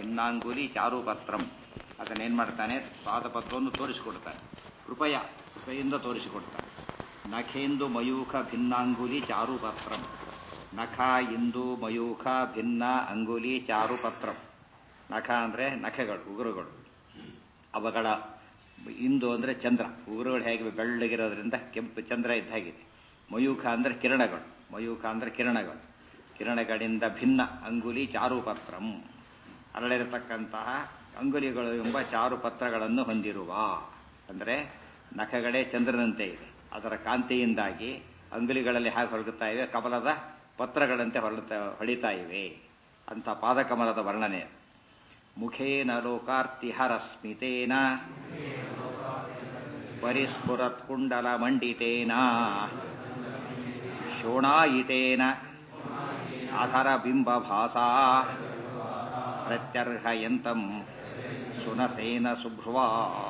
ಭಿನ್ನಾಂಗುಲಿ ಚಾರುಪತ್ರಂ ಅದನ್ನೇನು ಮಾಡ್ತಾನೆ ಪಾದಪತ್ರವನ್ನು ತೋರಿಸಿಕೊಡ್ತಾನೆ ಕೃಪಯ ಕೃಪೆಯಿಂದ ತೋರಿಸಿಕೊಡ್ತಾನೆ ನಖೇಂದು ಮಯೂಖ ಭಿನ್ನಾಂಗುಲಿ ಚಾರುಪತ್ರಂ ನಖ ಇಂದು ಮಯೂಖ ಭಿನ್ನ ಅಂಗುಲಿ ಚಾರುಪತ್ರಂ ನಖ ಅಂದರೆ ನಖಗಳು ಉಗುರುಗಳು ಅವುಗಳ ಇಂದು ಅಂದರೆ ಚಂದ್ರ ಉಗುರುಗಳು ಹೇಗೆ ಬೆಳ್ಳಗಿರೋದ್ರಿಂದ ಕೆಂಪು ಚಂದ್ರ ಇದ್ದ ಹಾಗಿದೆ ಮಯೂಖ ಅಂದರೆ ಕಿರಣಗಳು ಮಯೂಖ ಅಂದರೆ ಕಿರಣಗಳು ಕಿರಣಗಳಿಂದ ಭಿನ್ನ ಅಂಗುಲಿ ಚಾರುಪತ್ರಂ ಅರಳಿರತಕ್ಕಂತಹ ಅಂಗುಲಿಗಳು ಎಂಬ ಚಾರುಪತ್ರಗಳನ್ನು ಹೊಂದಿರುವ ಅಂದರೆ ನಖಗಳೇ ಚಂದ್ರನಂತೆ ಇದೆ ಅದರ ಕಾಂತಿಯಿಂದಾಗಿ ಅಂಗುಲಿಗಳಲ್ಲಿ ಹೇಗೆ ಹೊರಗುತ್ತಾ ಇವೆ ಕಮಲದ ಪತ್ರಗಳಂತೆ ಹೊರಳುತ್ತಾ ಹೊಳಿತಾ ಇವೆ ಅಂತ ಪಾದಕಮಲದ ವರ್ಣನೆ ಮುಖೇನ ಲೋಕಾರ್ತಿಹರಸ್ಮಿತೇನ ಪರಿಸ್ಫುರತ್ಕುಂಡಲ ಮಂಡಿತೇನ ಶೋಣಾಯಿತೇನ ಅಧರ ಬಿಂಬಭಾಸಾ ಪ್ರತ್ಯರ್ಹಯಂತಂ ಸುನಸೇನ ಸುಭ್ರುವಾ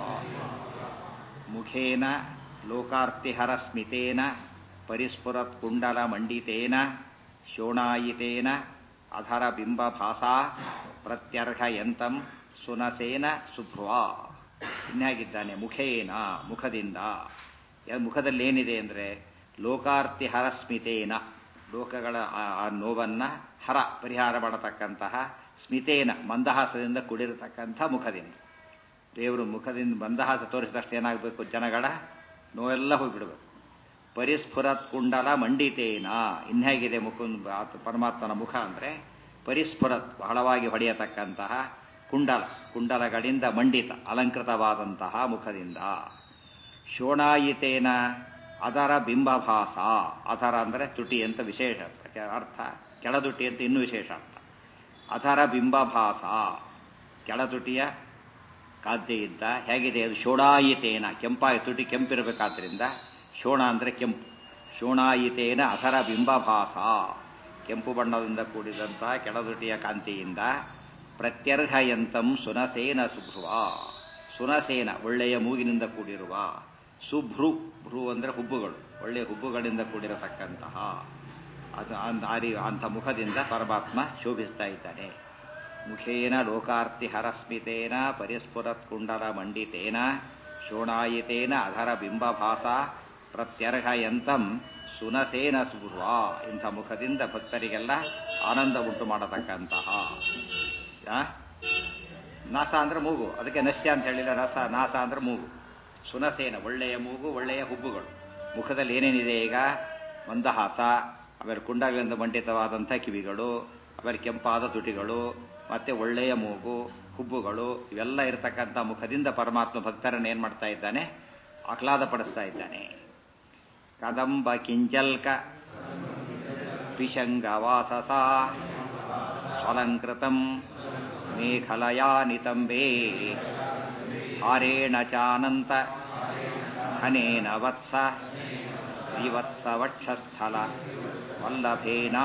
ಮುಖೇನ ಲೋಕಾರ್ತಿಹರಸ್ಮಿತೇನ ಪರಿಸ್ಫುರತ್ಕುಂಡಲ ಮಂಡಿತೇನ ಶೋಣಾಯಿತೇನ ಅಧರ ಬಿಂಬಭಾಸಾ ಪ್ರತ್ಯರ್ಹಯಂತಂ ಸುನಸೇನ ಸುಭ್ರುವಾ ಇನ್ನಾಗಿದ್ದಾನೆ ಮುಖೇನ ಮುಖದಿಂದ ಮುಖದಲ್ಲಿ ಏನಿದೆ ಅಂದರೆ ಲೋಕಾರ್ತಿ ಹರಸ್ಮಿತೇನ ಲೋಕಗಳ ಆ ನೋವನ್ನ ಹರ ಪರಿಹಾರ ಮಾಡತಕ್ಕಂತಹ ಸ್ಮಿತೇನ ಮಂದಹಾಸದಿಂದ ಕೂಡಿರತಕ್ಕಂಥ ಮುಖದಿಂದ ದೇವರು ಮುಖದಿಂದ ಮಂದಹಾಸ ತೋರಿಸಿದಷ್ಟು ಏನಾಗಬೇಕು ಜನಗಳ ನೋವೆಲ್ಲ ಹೋಗಿಬಿಡಬೇಕು ಪರಿಸ್ಫುರತ್ ಕುಂಡಲ ಮಂಡಿತೇನ ಇನ್ಹೇಗಿದೆ ಮುಖ ಪರಮಾತ್ಮನ ಮುಖ ಅಂದರೆ ಪರಿಸ್ಫುರತ್ ಬಹಳವಾಗಿ ಹೊಡೆಯತಕ್ಕಂತಹ ಕುಂಡಲ ಕುಂಡಲಗಳಿಂದ ಮಂಡಿತ ಅಲಂಕೃತವಾದಂತಹ ಮುಖದಿಂದ ಶೋಣಾಯಿತೇನ ಅದರ ಬಿಂಬಭಾಸ ಅದರ ಅಂದರೆ ತುಟಿ ಅಂತ ವಿಶೇಷ ಅರ್ಥ ಕೆಳದುಟಿ ಅಂತ ಇನ್ನೂ ವಿಶೇಷ ಅರ್ಥ ಅದರ ಬಿಂಬಭಾಸ ಕೆಳದುಟಿಯ ಕಾಂತಿಯಿಂದ ಹೇಗಿದೆ ಅದು ಶೋಣಾಯಿತೇನ ಕೆಂಪಾಗಿ ತುಟಿ ಕೆಂಪಿರಬೇಕಾದ್ರಿಂದ ಶೋಣ ಅಂದರೆ ಕೆಂಪು ಶೋಣಾಯಿತೇನ ಅದರ ಬಿಂಬಭಾಸ ಕೆಂಪು ಬಣ್ಣದಿಂದ ಕೂಡಿದಂತಹ ಕೆಳದುಟಿಯ ಕಾಂತಿಯಿಂದ ಪ್ರತ್ಯರ್ಹಯಂತಂ ಸುನಸೇನ ಸುಭ್ರುವ ಸುನಸೇನ ಒಳ್ಳೆಯ ಮೂಗಿನಿಂದ ಕೂಡಿರುವ ಸುಭ್ರು ಭ್ರು ಅಂದರೆ ಹುಬ್ಬುಗಳು ಒಳ್ಳೆಯ ಹುಬ್ಬುಗಳಿಂದ ಕೂಡಿರತಕ್ಕಂತಹ ಅದು ಅಂಥ ಮುಖದಿಂದ ಪರಮಾತ್ಮ ಶೋಭಿಸ್ತಾ ಇದ್ದಾನೆ ಮುಖೇನ ಲೋಕಾರ್ತಿ ಹರಸ್ಮಿತೇನ ಪರಿಸ್ಫುರತ್ ಕುಂಡಲ ಮಂಡಿತೇನ ಶೋಣಾಯಿತೇನ ಅಧರ ಬಿಂಬಭಾಸ ಪ್ರತ್ಯರ್ಹಯಂತಂ ಸುನಸೇನ ಸುಭ್ರುವ ಇಂಥ ಮುಖದಿಂದ ಭಕ್ತರಿಗೆಲ್ಲ ಆನಂದ ಉಂಟು ಮಾಡತಕ್ಕಂತಹ ನಾಸ ಅಂದ್ರೆ ಮೂಗು ಅದಕ್ಕೆ ನಸ್ಯ ಅಂತ ಹೇಳಿಲ್ಲ ರಸ ನಾಸ ಅಂದ್ರೆ ಮೂಗು ಸುನಸೇನ ಒಳ್ಳೆಯ ಮೂಗು ಒಳ್ಳೆಯ ಹುಬ್ಬುಗಳು ಮುಖದಲ್ಲಿ ಏನೇನಿದೆ ಈಗ ಮಂದಹಾಸ ಆಮೇಲೆ ಕುಂಡಗಳಿಂದ ಮಂಡಿತವಾದಂಥ ಕಿವಿಗಳು ಆಮೇಲೆ ಕೆಂಪಾದ ತುಟಿಗಳು ಮತ್ತೆ ಒಳ್ಳೆಯ ಮೂಗು ಹುಬ್ಬುಗಳು ಇವೆಲ್ಲ ಇರತಕ್ಕಂಥ ಮುಖದಿಂದ ಪರಮಾತ್ಮ ಭಕ್ತರನ್ನು ಏನ್ ಮಾಡ್ತಾ ಇದ್ದಾನೆ ಆಹ್ಲಾದ ಪಡಿಸ್ತಾ ಇದ್ದಾನೆ ಕದಂಬ ಕಿಂಜಲ್ಕ ಪಿಶಂಗ ವಾಸಸ ಸ್ವಲಂಕೃತಂ ಮೇಖಲಯಾ ನಿತಂಬೇ ಹಾರೇಣ ಚಾನಂತ ಘನೇನ ವತ್ಸ ಶ್ರೀವತ್ಸ ವಕ್ಷಸ್ಥಲ ವಲ್ಲಭೇನ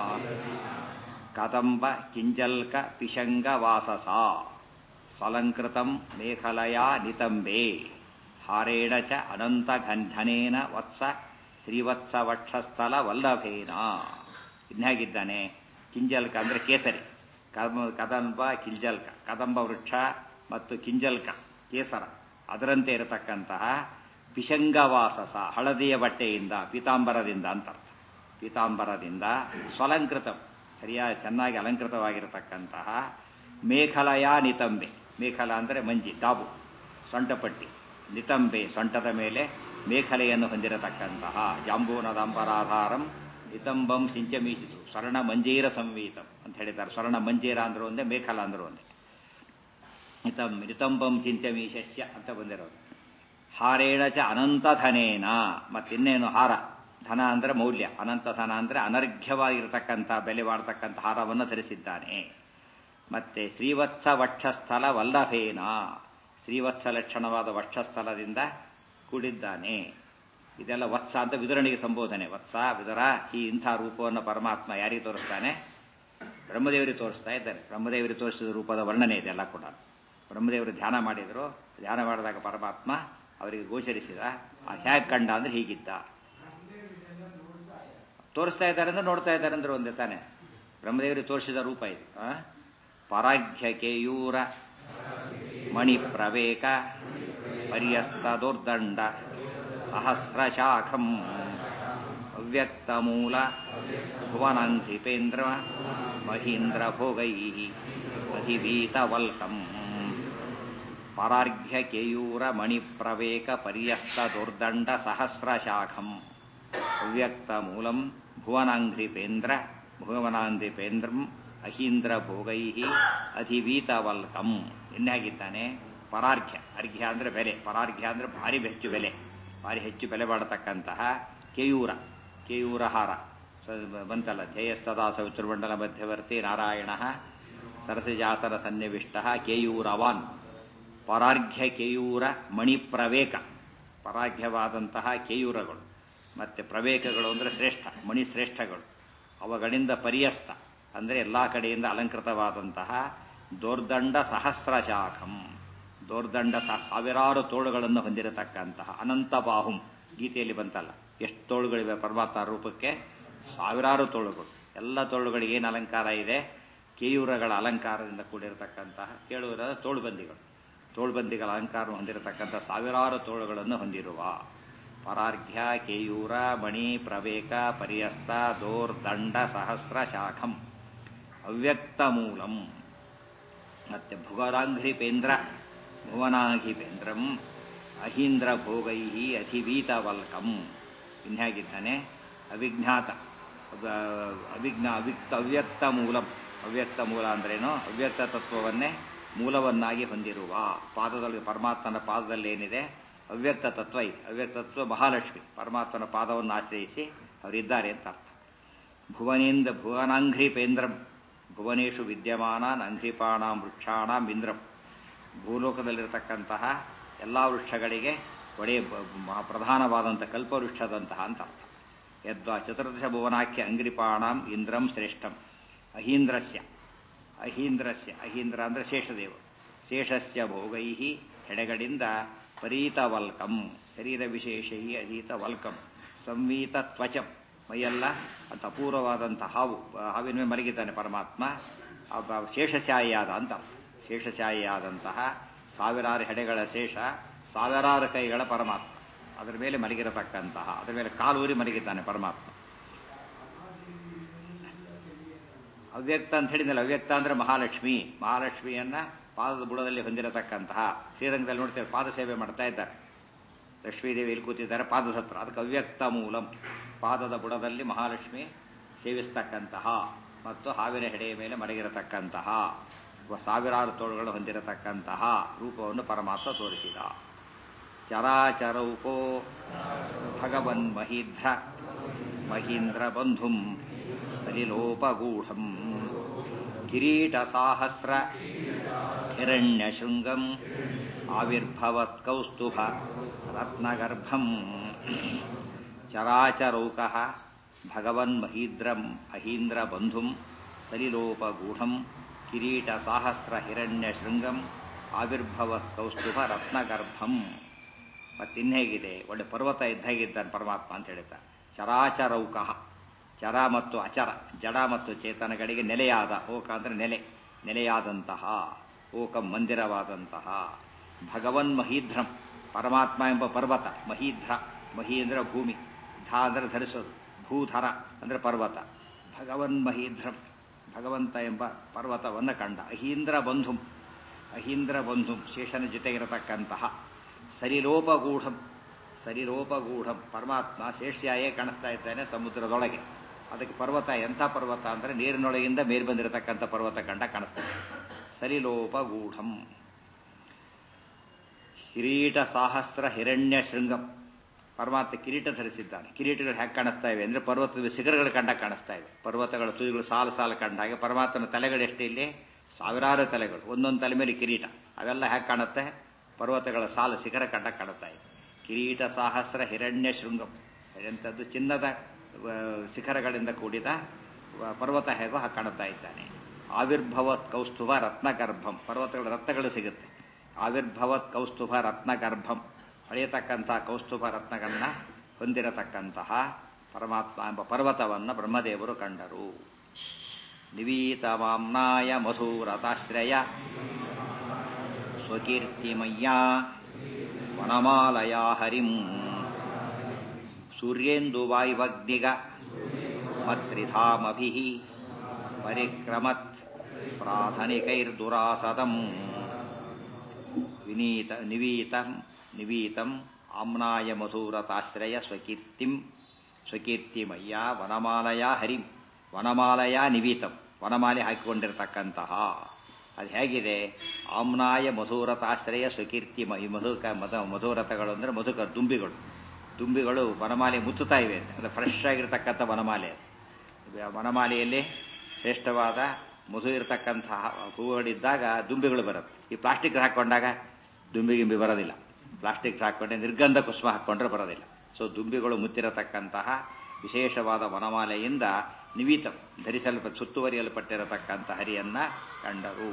ಕದಂಬ ಕಿಂಜಲ್ಕ ಪಿಶಂಗ ವಾಸಸ ಸಲಂಕೃತಂ ಮೇಖಲಯಾ ನಿತಂಬೆ ಹಾರೇಣ ಚ ಅನಂತ ಘನೇನ ವತ್ಸ ಶ್ರೀವತ್ಸ ವಕ್ಷಸ್ಥಲ ವಲ್ಲಭೇನ ಇನ್ಹಾಗಿದ್ದಾನೆ ಕಿಂಜಲ್ಕ ಅಂದ್ರೆ ಕೇಸರಿ ಕದಂಬ ಕಿಂಜಲ್ಕ ಕದಂಬ ವೃಕ್ಷ ಮತ್ತು ಕಿಂಜಲ್ಕ ಕೇಸರ ಅದರಂತೆ ಇರತಕ್ಕಂತಹ ಪಿಶಂಗವಾಸಸ ಹಳದಿಯ ಬಟ್ಟೆಯಿಂದ ಪೀತಾಂಬರದಿಂದ ಅಂತ ಪೀತಾಂಬರದಿಂದ ಸ್ವಲಂಕೃತ ಸರಿಯಾಗಿ ಚೆನ್ನಾಗಿ ಅಲಂಕೃತವಾಗಿರತಕ್ಕಂತಹ ಮೇಖಲಯ ನಿತಂಬೆ ಮೇಖಲ ಅಂದರೆ ಮಂಜಿ ದಾಬು ಸೊಂಟಪಟ್ಟಿ ನಿತಂಬೆ ಸೊಂಟದ ಮೇಲೆ ಮೇಖಲೆಯನ್ನು ಹೊಂದಿರತಕ್ಕಂತಹ ಜಾಂಬೂನದಂಬರಾಧಾರಂ ನಿತಂಬಂ ಸಿಂಚಮೀಸಿತು ಸ್ವರ್ಣ ಮಂಜೀರ ಸಂವೀತಂ ಅಂತ ಹೇಳಿದ್ದಾರೆ ಸ್ವರ್ಣ ಮಂಜೀರ ಅಂದ್ರು ಒಂದೇ ಮೇಖಲ ಅಂದ್ರು ಒಂದೇ ನಿತಂ ನಿತಂಬಂ ಚಿಂತಮೀಶಸ್ಯ ಅಂತ ಬಂದಿರೋದು ಹಾರೇಣ ಚ ಅನಂತಧನೇನ ಮತ್ತಿನ್ನೇನು ಹಾರ ಧನ ಅಂದ್ರೆ ಮೌಲ್ಯ ಅನಂತ ಧನ ಅಂದ್ರೆ ಅನರ್ಘ್ಯವಾಗಿರತಕ್ಕಂಥ ಬೆಲೆ ಮಾಡತಕ್ಕಂಥ ಹಾರವನ್ನು ಧರಿಸಿದ್ದಾನೆ ಮತ್ತೆ ಶ್ರೀವತ್ಸ ವಕ್ಷಸ್ಥಲ ವಲ್ಲಭೇನ ಶ್ರೀವತ್ಸ ಲಕ್ಷಣವಾದ ವಕ್ಷಸ್ಥಲದಿಂದ ಕೂಡಿದ್ದಾನೆ ಇದೆಲ್ಲ ವತ್ಸ ಅಂತ ವಿದುರನಿಗೆ ಸಂಬೋಧನೆ ವತ್ಸ ವಿದುರ ಈ ಇಂಥ ರೂಪವನ್ನು ಪರಮಾತ್ಮ ಯಾರಿಗೆ ತೋರಿಸ್ತಾನೆ ಬ್ರಹ್ಮದೇವರಿಗೆ ತೋರಿಸ್ತಾ ಇದ್ದಾನೆ ಬ್ರಹ್ಮದೇವರಿಗೆ ತೋರಿಸಿದ ರೂಪದ ವರ್ಣನೆ ಇದೆಲ್ಲ ಕೂಡ ಬ್ರಹ್ಮದೇವರು ಧ್ಯಾನ ಮಾಡಿದ್ರು ಧ್ಯಾನ ಮಾಡಿದಾಗ ಪರಮಾತ್ಮ ಅವರಿಗೆ ಗೋಚರಿಸಿದ ಆ ಹೇಗೆ ಕಂಡ ಅಂದ್ರೆ ಹೀಗಿದ್ದ ತೋರಿಸ್ತಾ ಇದ್ದಾರೆ ಅಂದ್ರೆ ನೋಡ್ತಾ ಇದ್ದಾರೆ ಅಂದ್ರೆ ಒಂದೇ ತಾನೆ ಬ್ರಹ್ಮದೇವರಿಗೆ ತೋರಿಸಿದ ರೂಪ ಇದು ಪರಾಘ್ಯ ಕೇಯೂರ ಮಣಿಪ್ರವೇಕ ಪರ್ಯಸ್ತದುರ್ದಂಡ ಸಹಸ್ರಶಾಖಂ ಅವ್ಯಕ್ತಮೂಲ ಭುವನಾಂಧಿಪೇಂದ್ರ ಮಹೀಂದ್ರ ಭೋಗೈ ಅಧಿವೀತವಲ್ಕಂ ಪರಾರ್ಘ್ಯ ಕೇಯೂರ ಮಣಿಪ್ರವೇಕ ಪರ್ಯಸ್ತದುರ್ದಂಡ ಸಹಸ್ರಶಾಖಂ ಅವ್ಯಕ್ತಮೂಲಂ ಭುವನಾಂಘ್ರಿಪೇಂದ್ರ ಭುವನಾಂಧಿಪೇಂದ್ರಂ ಅಹೀಂದ್ರ ಭೋಗೈ ಅಧಿವೀತವಲ್ಕಂ ಇನ್ನಾಗಿದ್ದಾನೆ ಪರಾರ್ಘ್ಯ ಅರ್ಘ್ಯ ಅಂದ್ರೆ ಬೆಲೆ ಪರಾರ್ಘ್ಯ ಅಂದ್ರೆ ಭಾರಿ ಹೆಚ್ಚು ಬೆಲೆ ಭಾರಿ ಹೆಚ್ಚು ಬೆಲೆ ಬಾಳತಕ್ಕಂತಹ ಕೇಯೂರ ಕೇಯೂರ ಹಾರ ಬಂತಲ್ಲ ಧ್ಯೇಯ ಸದಾ ಸೌಚುರ್ಮಂಡಲ ಮಧ್ಯವರ್ತಿ ನಾರಾಯಣ ಸರಸಿಜಾಸನ ಸನ್ನಿವಿಷ್ಟ ಕೇಯೂರವಾನ್ ಪರಾರ್ಘ್ಯ ಕೇಯೂರ ಮಣಿಪ್ರವೇಕ ಪರಾರ್ಘ್ಯವಾದಂತಹ ಕೇಯೂರಗಳು ಮತ್ತೆ ಪ್ರವೇಕಗಳು ಅಂದರೆ ಶ್ರೇಷ್ಠ ಮಣಿ ಶ್ರೇಷ್ಠಗಳು ಅವುಗಳಿಂದ ಪರ್ಯಸ್ತ ಅಂದರೆ ಎಲ್ಲ ಕಡೆಯಿಂದ ಅಲಂಕೃತವಾದಂತಹ ದೋರ್ದಂಡ ಸಹಸ್ರ ಶಾಖಂ ದೋರ್ದಂಡ ಸಾವಿರಾರು ತೋಳುಗಳನ್ನು ಹೊಂದಿರತಕ್ಕಂತಹ ಅನಂತ ಬಾಹುಂ ಗೀತೆಯಲ್ಲಿ ಬಂತಲ್ಲ ಎಷ್ಟು ತೋಳುಗಳಿವೆ ಪರಮಾತ್ಮ ರೂಪಕ್ಕೆ ಸಾವಿರಾರು ತೋಳುಗಳು ಎಲ್ಲ ತೋಳುಗಳಿಗೆ ಏನು ಅಲಂಕಾರ ಇದೆ ಕೇಯೂರಗಳ ಅಲಂಕಾರದಿಂದ ಕೂಡಿರತಕ್ಕಂತಹ ಕೇಳುವುದ ತೋಳುಬಂದಿಗಳು ತೋಳುಬಂದಿಗಳ ಅಲಂಕಾರ ಹೊಂದಿರತಕ್ಕಂಥ ಸಾವಿರಾರು ತೋಳುಗಳನ್ನು ಹೊಂದಿರುವ ಪರಾರ್ಘ್ಯ ಕೇಯೂರ ಮಣಿ ಪ್ರವೇಕ ಪರ್ಯಸ್ತ ದೋರ್ದಂಡ ಸಹಸ್ರ ಶಾಖಂ ಅವ್ಯಕ್ತ ಮೂಲಂ ಮತ್ತೆ ಭುವರಾಂಘ್ರಿಪೇಂದ್ರ ಭುವನಾಘಿಪೇಂದ್ರಂ ಅಹೀಂದ್ರ ಭೋಗೈ ಅಧಿವೀತವಲ್ಕಂ ಇನ್ಹೇಗಿದ್ದಾನೆ ಅವಿಜ್ಞಾತ ಅವಿಜ್ಞ ಅವಿಕ್ತ ಅವ್ಯಕ್ತ ಮೂಲಂ ಅವ್ಯಕ್ತ ಮೂಲ ಅಂದ್ರೇನು ಅವ್ಯಕ್ತ ತತ್ವವನ್ನೇ ಮೂಲವನ್ನಾಗಿ ಹೊಂದಿರುವ ಪಾದದಲ್ಲಿ ಪರಮಾತ್ಮನ ಪಾದದಲ್ಲಿ ಏನಿದೆ ಅವ್ಯಕ್ತ ತತ್ವ ಇದೆ ಅವ್ಯಕ್ತ ತತ್ವ ಮಹಾಲಕ್ಷ್ಮಿ ಪರಮಾತ್ಮನ ಪಾದವನ್ನು ಆಶ್ರಯಿಸಿ ಅವರಿದ್ದಾರೆ ಅಂತ ಅರ್ಥ ಭುವನೇಂದ್ರ ಭುವನಾಂಘ್ರಿಪೇಂದ್ರಂ ಭುವನೇಶು ವಿದ್ಯಮಾನ ಅಂಘ್ರಿಪಾಣಾಂ ವೃಕ್ಷಾಣಾಂ ಇಂದ್ರಂ ಭೂಲೋಕದಲ್ಲಿರತಕ್ಕಂತಹ ಎಲ್ಲ ವೃಕ್ಷಗಳಿಗೆ ಒಡೆಯ ಪ್ರಧಾನವಾದಂಥ ಕಲ್ಪವೃಕ್ಷದಂತಹ ಅಂತ ಅರ್ಥ ಯದ್ವಾ ಚತುರ್ದಶ ಭುವನಾಖ್ಯ ಅಂಗ್ರಿಪಾಣಾಂ ಇಂದ್ರಂ ಶ್ರೇಷ್ಠಂ ಅಹೀಂದ್ರಸ್ಯ ಅಹೀಂದ್ರಸ್ಯ ಅಹೀಂದ್ರ ಅಂದರೆ ಶೇಷದೇವ ಶೇಷಸ್ಯ ಭೋಗೈ ಹೆಡೆಗಳಿಂದ ಪರೀತವಲ್ಕಂ ಶರೀರ ವಿಶೇಷೈ ಅಧೀತವಲ್ಕಂ ಸಂವೀತ ತ್ವಚಂ ಮೈಯೆಲ್ಲ ಅಂತ ಅಪೂರ್ವವಾದಂಥ ಹಾವು ಹಾವಿನ ಮೇಲೆ ಮಲಗಿದ್ದಾನೆ ಪರಮಾತ್ಮ ಶೇಷಶಾಯಿಯಾದ ಅಂತ ಶೇಷಶಾಯಿಯಾದಂತಹ ಸಾವಿರಾರು ಹೆಡೆಗಳ ಶೇಷ ಸಾವಿರಾರು ಕೈಗಳ ಪರಮಾತ್ಮ ಅದರ ಮೇಲೆ ಮಲಗಿರತಕ್ಕಂತಹ ಅದರ ಮೇಲೆ ಕಾಲೂರಿ ಮಲಗಿದ್ದಾನೆ ಪರಮಾತ್ಮ ಅವ್ಯಕ್ತ ಅಂತ ಹೇಳಿದ್ನಲ್ಲ ಅವ್ಯಕ್ತ ಅಂದ್ರೆ ಮಹಾಲಕ್ಷ್ಮಿ ಮಹಾಲಕ್ಷ್ಮಿಯನ್ನ ಪಾದದ ಬುಡದಲ್ಲಿ ಹೊಂದಿರತಕ್ಕಂತಹ ಶ್ರೀರಂಗದಲ್ಲಿ ನೋಡ್ತೇವೆ ಪಾದ ಸೇವೆ ಮಾಡ್ತಾ ಇದ್ದಾರೆ ಲಕ್ಷ್ಮೀದೇವಿ ಇಲ್ಲಿ ಕೂತಿದ್ದಾರೆ ಪಾದದ ಹತ್ರ ಅದಕ್ಕೆ ಅವ್ಯಕ್ತ ಮೂಲಂ ಪಾದದ ಬುಡದಲ್ಲಿ ಮಹಾಲಕ್ಷ್ಮಿ ಸೇವಿಸ್ತಕ್ಕಂತಹ ಮತ್ತು ಹಾವಿನ ಹೆಡೆಯ ಮೇಲೆ ಮಲಗಿರತಕ್ಕಂತಹ ಸಾವಿರಾರು ತೋಳುಗಳು ಹೊಂದಿರತಕ್ಕಂತಹ ರೂಪವನ್ನು ಪರಮಾತ್ಮ ತೋರಿಸಿದ ಚರಾಚರೌಕೋ ಭಗವನ್ ಮಹೀಧ್ರ ಮಹೀಂದ್ರ ಬಂಧುಂ ಸಲಿಲೋಪಗೂಢಂ ಕಿರೀಟ ಸಾಹಸ್ರ ಹಿರಣ್ಯಶೃಂಗಂ ಆವಿರ್ಭವತ್ ಕೌಸ್ತುಭ ರತ್ನಗರ್ಭಂ ಚರಾಚರೌಕ ಭಗವನ್ ಮಹೀದ್ರಂ ಅಹೀಂದ್ರ ಬಂಧುಂ ಸಲಿಲೋಪಗೂಢಂ ಕಿರೀಟ ಸಾಹಸ್ರ ಹಿರಣ್ಯ ಶೃಂಗಂ ಆವಿರ್ಭವತ್ ಕೌಸ್ತುಭ ರತ್ನಗರ್ಭಂ ಮತ್ತಿನ್ನೇಗಿದೆ ಒಳ್ಳೆ ಪರ್ವತ ಇದ್ದಾಗಿದ್ದಾನೆ ಪರಮಾತ್ಮ ಅಂತ ಹೇಳಿದ್ದ ಚರಾಚರೌಕ ಚರ ಮತ್ತು ಅಚರ ಜಡ ಮತ್ತು ಚೇತನಗಳಿಗೆ ನೆಲೆಯಾದ ಓಕ ಅಂದ್ರೆ ನೆಲೆ ನೆಲೆಯಾದಂತಹ ಓಕ ಮಂದಿರವಾದಂತಹ ಭಗವನ್ ಮಹೀಧ್ರಂ ಪರಮಾತ್ಮ ಎಂಬ ಪರ್ವತ ಮಹೀಧ್ರ ಮಹೀಂದ್ರ ಭೂಮಿ ಧ ಅಂದ್ರೆ ಧರಿಸೋದು ಭೂಧರ ಅಂದ್ರೆ ಪರ್ವತ ಭಗವನ್ ಮಹೀಧ್ರಂ ಭಗವಂತ ಎಂಬ ಪರ್ವತವನ್ನು ಕಂಡ ಅಹೀಂದ್ರ ಬಂಧುಂ ಅಹೀಂದ್ರ ಬಂಧುಂ ಶೇಷನ ಜೊತೆಗಿರತಕ್ಕಂತಹ ಸರಿಲೋಪಗೂಢಂ ಸರಿಲೋಪಗೂಢಂ ಪರಮಾತ್ಮ ಶೇಷ್ಯಾಯೇ ಕಾಣಿಸ್ತಾ ಇದ್ದಾನೆ ಸಮುದ್ರದೊಳಗೆ ಅದಕ್ಕೆ ಪರ್ವತ ಎಂಥ ಪರ್ವತ ಅಂದರೆ ನೀರಿನೊಳಗಿಂದ ಮೇಲ್ ಬಂದಿರತಕ್ಕಂಥ ಪರ್ವತ ಕಂಡ ಕಾಣಿಸ್ತದೆ ಸರಿಲೋಪಗೂಢಂ ಕಿರೀಟ ಸಾಹಸ್ರ ಹಿರಣ್ಯ ಶೃಂಗಂ ಪರಮಾತ್ಮ ಕಿರೀಟ ಧರಿಸಿದ್ದಾನೆ ಕಿರೀಟಗಳು ಹೇಗೆ ಕಾಣಿಸ್ತಾ ಇವೆ ಅಂದ್ರೆ ಪರ್ವತದ ಶಿಖರಗಳು ಕಂಡ ಕಾಣಿಸ್ತಾ ಇವೆ ಪರ್ವತಗಳ ತುದಿಗಳು ಸಾಲು ಸಾಲು ಕಂಡಾಗ ಪರಮಾತ್ಮನ ತಲೆಗಳು ಎಷ್ಟು ಇಲ್ಲಿ ಸಾವಿರಾರು ತಲೆಗಳು ಒಂದೊಂದು ತಲೆ ಮೇಲೆ ಕಿರೀಟ ಅವೆಲ್ಲ ಹೇಗೆ ಕಾಣುತ್ತೆ ಪರ್ವತಗಳ ಸಾಲು ಶಿಖರ ಕಂಡ ಕಾಣುತ್ತಾ ಇದೆ ಕಿರೀಟ ಸಾಹಸ್ರ ಹಿರಣ್ಯ ಶೃಂಗಂ ಎಂಥದ್ದು ಚಿನ್ನದ ಶಿಖರಗಳಿಂದ ಕೂಡಿದ ಪರ್ವತ ಹೇಗೋ ಹಾಗೆ ಕಾಣುತ್ತಾ ಇದ್ದಾನೆ ಆವಿರ್ಭವತ್ ಕೌಸ್ತುಭ ರತ್ನಗರ್ಭಂ ಪರ್ವತಗಳ ರತ್ನಗಳು ಸಿಗುತ್ತೆ ಆವಿರ್ಭವತ್ ಕೌಸ್ತುಭ ರತ್ನಗರ್ಭಂ ಅಳೆಯತಕ್ಕಂತಹ ಕೌಸ್ತುಭ ರತ್ನಗಳನ್ನ ಹೊಂದಿರತಕ್ಕಂತಹ ಪರಮಾತ್ಮ ಎಂಬ ಪರ್ವತವನ್ನು ಬ್ರಹ್ಮದೇವರು ಕಂಡರು ನಿವೀತವಾಮ್ನಾಯ ಮಧುರತಾಶ್ರಯ ಸ್ವಕೀರ್ತಿಮಯ್ಯ ವನಮಾಲಯಾ ಹರಿಂ ಸೂರ್ಯೇಂದುವಾಯುವಗ್ನಿಗ ಮತ್ರಿಧಾಮಭಿ ಪರಿಕ್ರಮತ್ ಪ್ರಾಥನಿಕೈರ್ದುರಾಸದಂ ವಿನೀತ ನಿವೀತಂ ನಿವೀತಂ ಆಮ್ನಾಯ ಮಧುರತಾಶ್ರಯ ಸ್ವಕೀರ್ತಿಂ ಸ್ವಕೀರ್ತಿಮಯ್ಯ ವನಮಾಲಯ ಹರಿಂ ವನಮಾಲಯ ನಿವೀತಂ ವನಮಾಲೆ ಹಾಕಿಕೊಂಡಿರತಕ್ಕಂತಹ ಅದು ಹೇಗಿದೆ ಆಮ್ನಾಯ ಮಧುರತಾಶ್ರಯ ಸ್ವಕೀರ್ತಿ ಈ ಮಧುಕ ಮಧ ಮಧುರಥಗಳು ಅಂದರೆ ಮಧುಕ ದುಂಬಿಗಳು ದುಂಬಿಗಳು ವನಮಾಲೆ ಮುತ್ತುತ್ತಾ ಇವೆ ಅಂದರೆ ಫ್ರೆಶ್ ಆಗಿರ್ತಕ್ಕಂಥ ವನಮಾಲೆ ವನಮಾಲೆಯಲ್ಲಿ ಶ್ರೇಷ್ಠವಾದ ಮಧು ಇರತಕ್ಕಂತಹ ಹೂಗಳಿದ್ದಾಗ ದುಂಬಿಗಳು ಬರುತ್ತೆ ಈ ಪ್ಲಾಸ್ಟಿಕ್ ಹಾಕೊಂಡಾಗ ದುಂಬಿ ಗಿಂಬಿ ಬರೋದಿಲ್ಲ ಪ್ಲಾಸ್ಟಿಕ್ ಹಾಕೊಂಡ್ರೆ ನಿರ್ಗಂಧ ಕುಸುಮ ಹಾಕೊಂಡ್ರೆ ಬರೋದಿಲ್ಲ ಸೊ ದುಂಬಿಗಳು ಮುತ್ತಿರತಕ್ಕಂತಹ ವಿಶೇಷವಾದ ವನಮಾಲೆಯಿಂದ ನಿವೀತ ಧರಿಸಲ್ಪ ಸುತ್ತುವರಿಯಲ್ಪಟ್ಟಿರತಕ್ಕಂಥ ಹರಿಯನ್ನ ಕಂಡರು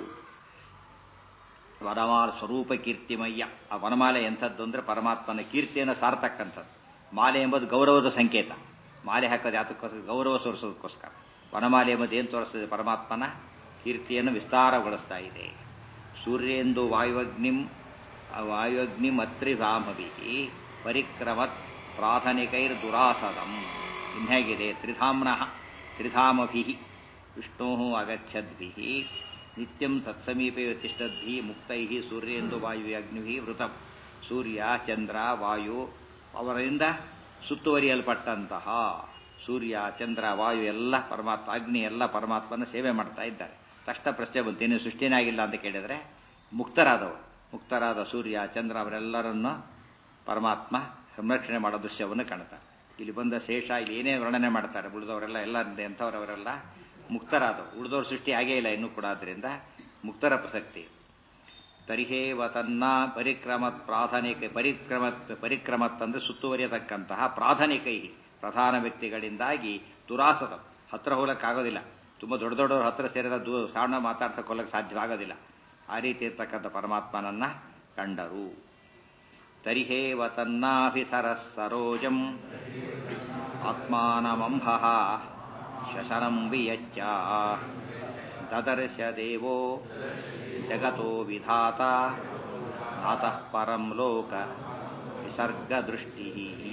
ವನಮಾಲ ಸ್ವರೂಪ ಕೀರ್ತಿಮಯ್ಯ ಆ ವನಮಾಲೆ ಎಂಥದ್ದು ಅಂದ್ರೆ ಪರಮಾತ್ಮನ ಕೀರ್ತಿಯನ್ನು ಸಾರ್ತಕ್ಕಂಥದ್ದು ಮಾಲೆ ಎಂಬುದು ಗೌರವದ ಸಂಕೇತ ಮಾಲೆ ಹಾಕೋದು ಯಾತಕ್ಕೋಸ್ಕರ ಗೌರವ ತೋರಿಸೋದಕ್ಕೋಸ್ಕರ ವನಮಾಲೆ ಎಂಬುದು ಏನು ತೋರಿಸ್ತದೆ ಪರಮಾತ್ಮನ ಕೀರ್ತಿಯನ್ನು ವಿಸ್ತಾರಗೊಳಿಸ್ತಾ ಇದೆ ಸೂರ್ಯೇಂದು ವಾಯುವಗ್ನಿಂ ವಾಯುವಗ್ನಿಂ ಅತ್ರಿಧಾಮಭಿ ಪರಿಕ್ರಮತ್ ಪ್ರಾಥನಿಕೈರ್ ದುರಾಸದಂ ಇನ್ಹೇಗಿದೆ ತ್ರಿಧಾಮ್ನಃ ತ್ರಿಧಾಮಭಿ ವಿಷ್ಣೋ ಅಗಚ್ಚದ್ಭಿ ನಿತ್ಯಂ ತತ್ಸಮೀಪೆ ತಿಷ್ಟದ್ಭಿ ಮುಕ್ತೈ ಸೂರ್ಯೇಂದು ವಾಯು ಅಗ್ನಿ ವೃತಂ ಸೂರ್ಯ ಚಂದ್ರ ವಾಯು ಅವರಿಂದ ಸುತ್ತುವರಿಯಲ್ಪಟ್ಟಂತಹ ಸೂರ್ಯ ಚಂದ್ರ ವಾಯು ಎಲ್ಲ ಪರಮಾತ್ಮ ಅಗ್ನಿ ಎಲ್ಲ ಪರಮಾತ್ಮನ ಸೇವೆ ಮಾಡ್ತಾ ಇದ್ದಾರೆ ತಕ್ಷಣ ಪ್ರಶ್ನೆ ಬಂತು ಇನ್ನು ಸೃಷ್ಟಿನೇ ಆಗಿಲ್ಲ ಅಂತ ಕೇಳಿದ್ರೆ ಮುಕ್ತರಾದವರು ಮುಕ್ತರಾದ ಸೂರ್ಯ ಚಂದ್ರ ಅವರೆಲ್ಲರನ್ನು ಪರಮಾತ್ಮ ಸಂರಕ್ಷಣೆ ಮಾಡೋ ದೃಶ್ಯವನ್ನು ಕಾಣ್ತಾರೆ ಇಲ್ಲಿ ಬಂದ ಶೇಷ ಇಲ್ಲಿ ಏನೇ ವರ್ಣನೆ ಮಾಡ್ತಾರೆ ಉಳಿದವರೆಲ್ಲ ಎಲ್ಲ ಎಂಥವರವರೆಲ್ಲ ಮುಕ್ತರಾದವು ಉಳಿದವ್ರ ಸೃಷ್ಟಿ ಆಗೇ ಇಲ್ಲ ಇನ್ನೂ ಕೂಡ ಆದ್ದರಿಂದ ಮುಕ್ತರ ಪ್ರಸಕ್ತಿ ತರಿಹೇವ ತನ್ನ ಪರಿಕ್ರಮತ್ ಪ್ರಾಥನಿಕ ಪರಿಕ್ರಮತ್ ಪರಿಕ್ರಮತ್ ಅಂದ್ರೆ ಸುತ್ತುವರಿಯತಕ್ಕಂತಹ ಪ್ರಾಥನಿಕೈ ಪ್ರಧಾನ ವ್ಯಕ್ತಿಗಳಿಂದಾಗಿ ದುರಾಸದ ಹತ್ರ ಹೋಗಕ್ಕಾಗೋದಿಲ್ಲ ತುಂಬ ದೊಡ್ಡ ದೊಡ್ಡವ್ರ ಹತ್ರ ಸೇರಿದ ದೂ ಸಣ್ಣ ಮಾತಾಡ್ಸಕ್ಕೆ ಹೋಗಕ್ಕೆ ಸಾಧ್ಯವಾಗೋದಿಲ್ಲ ಆ ರೀತಿ ಇರ್ತಕ್ಕಂಥ ಪರಮಾತ್ಮನನ್ನ ಕಂಡರು ತರಿಹೇವ ತನ್ನಾಭಿಸರ ಸರೋಜಂ ಆತ್ಮಾನಮಂಭ ಶಶನಂ ವಿಯಚ್ಚ ದದರ್ಶ ದೇವೋ ಜಗತೋ ವಿಧಾತ ನಾತಃ ಪರಂ ಲೋಕ ವಿಸರ್ಗದೃಷ್ಟಿ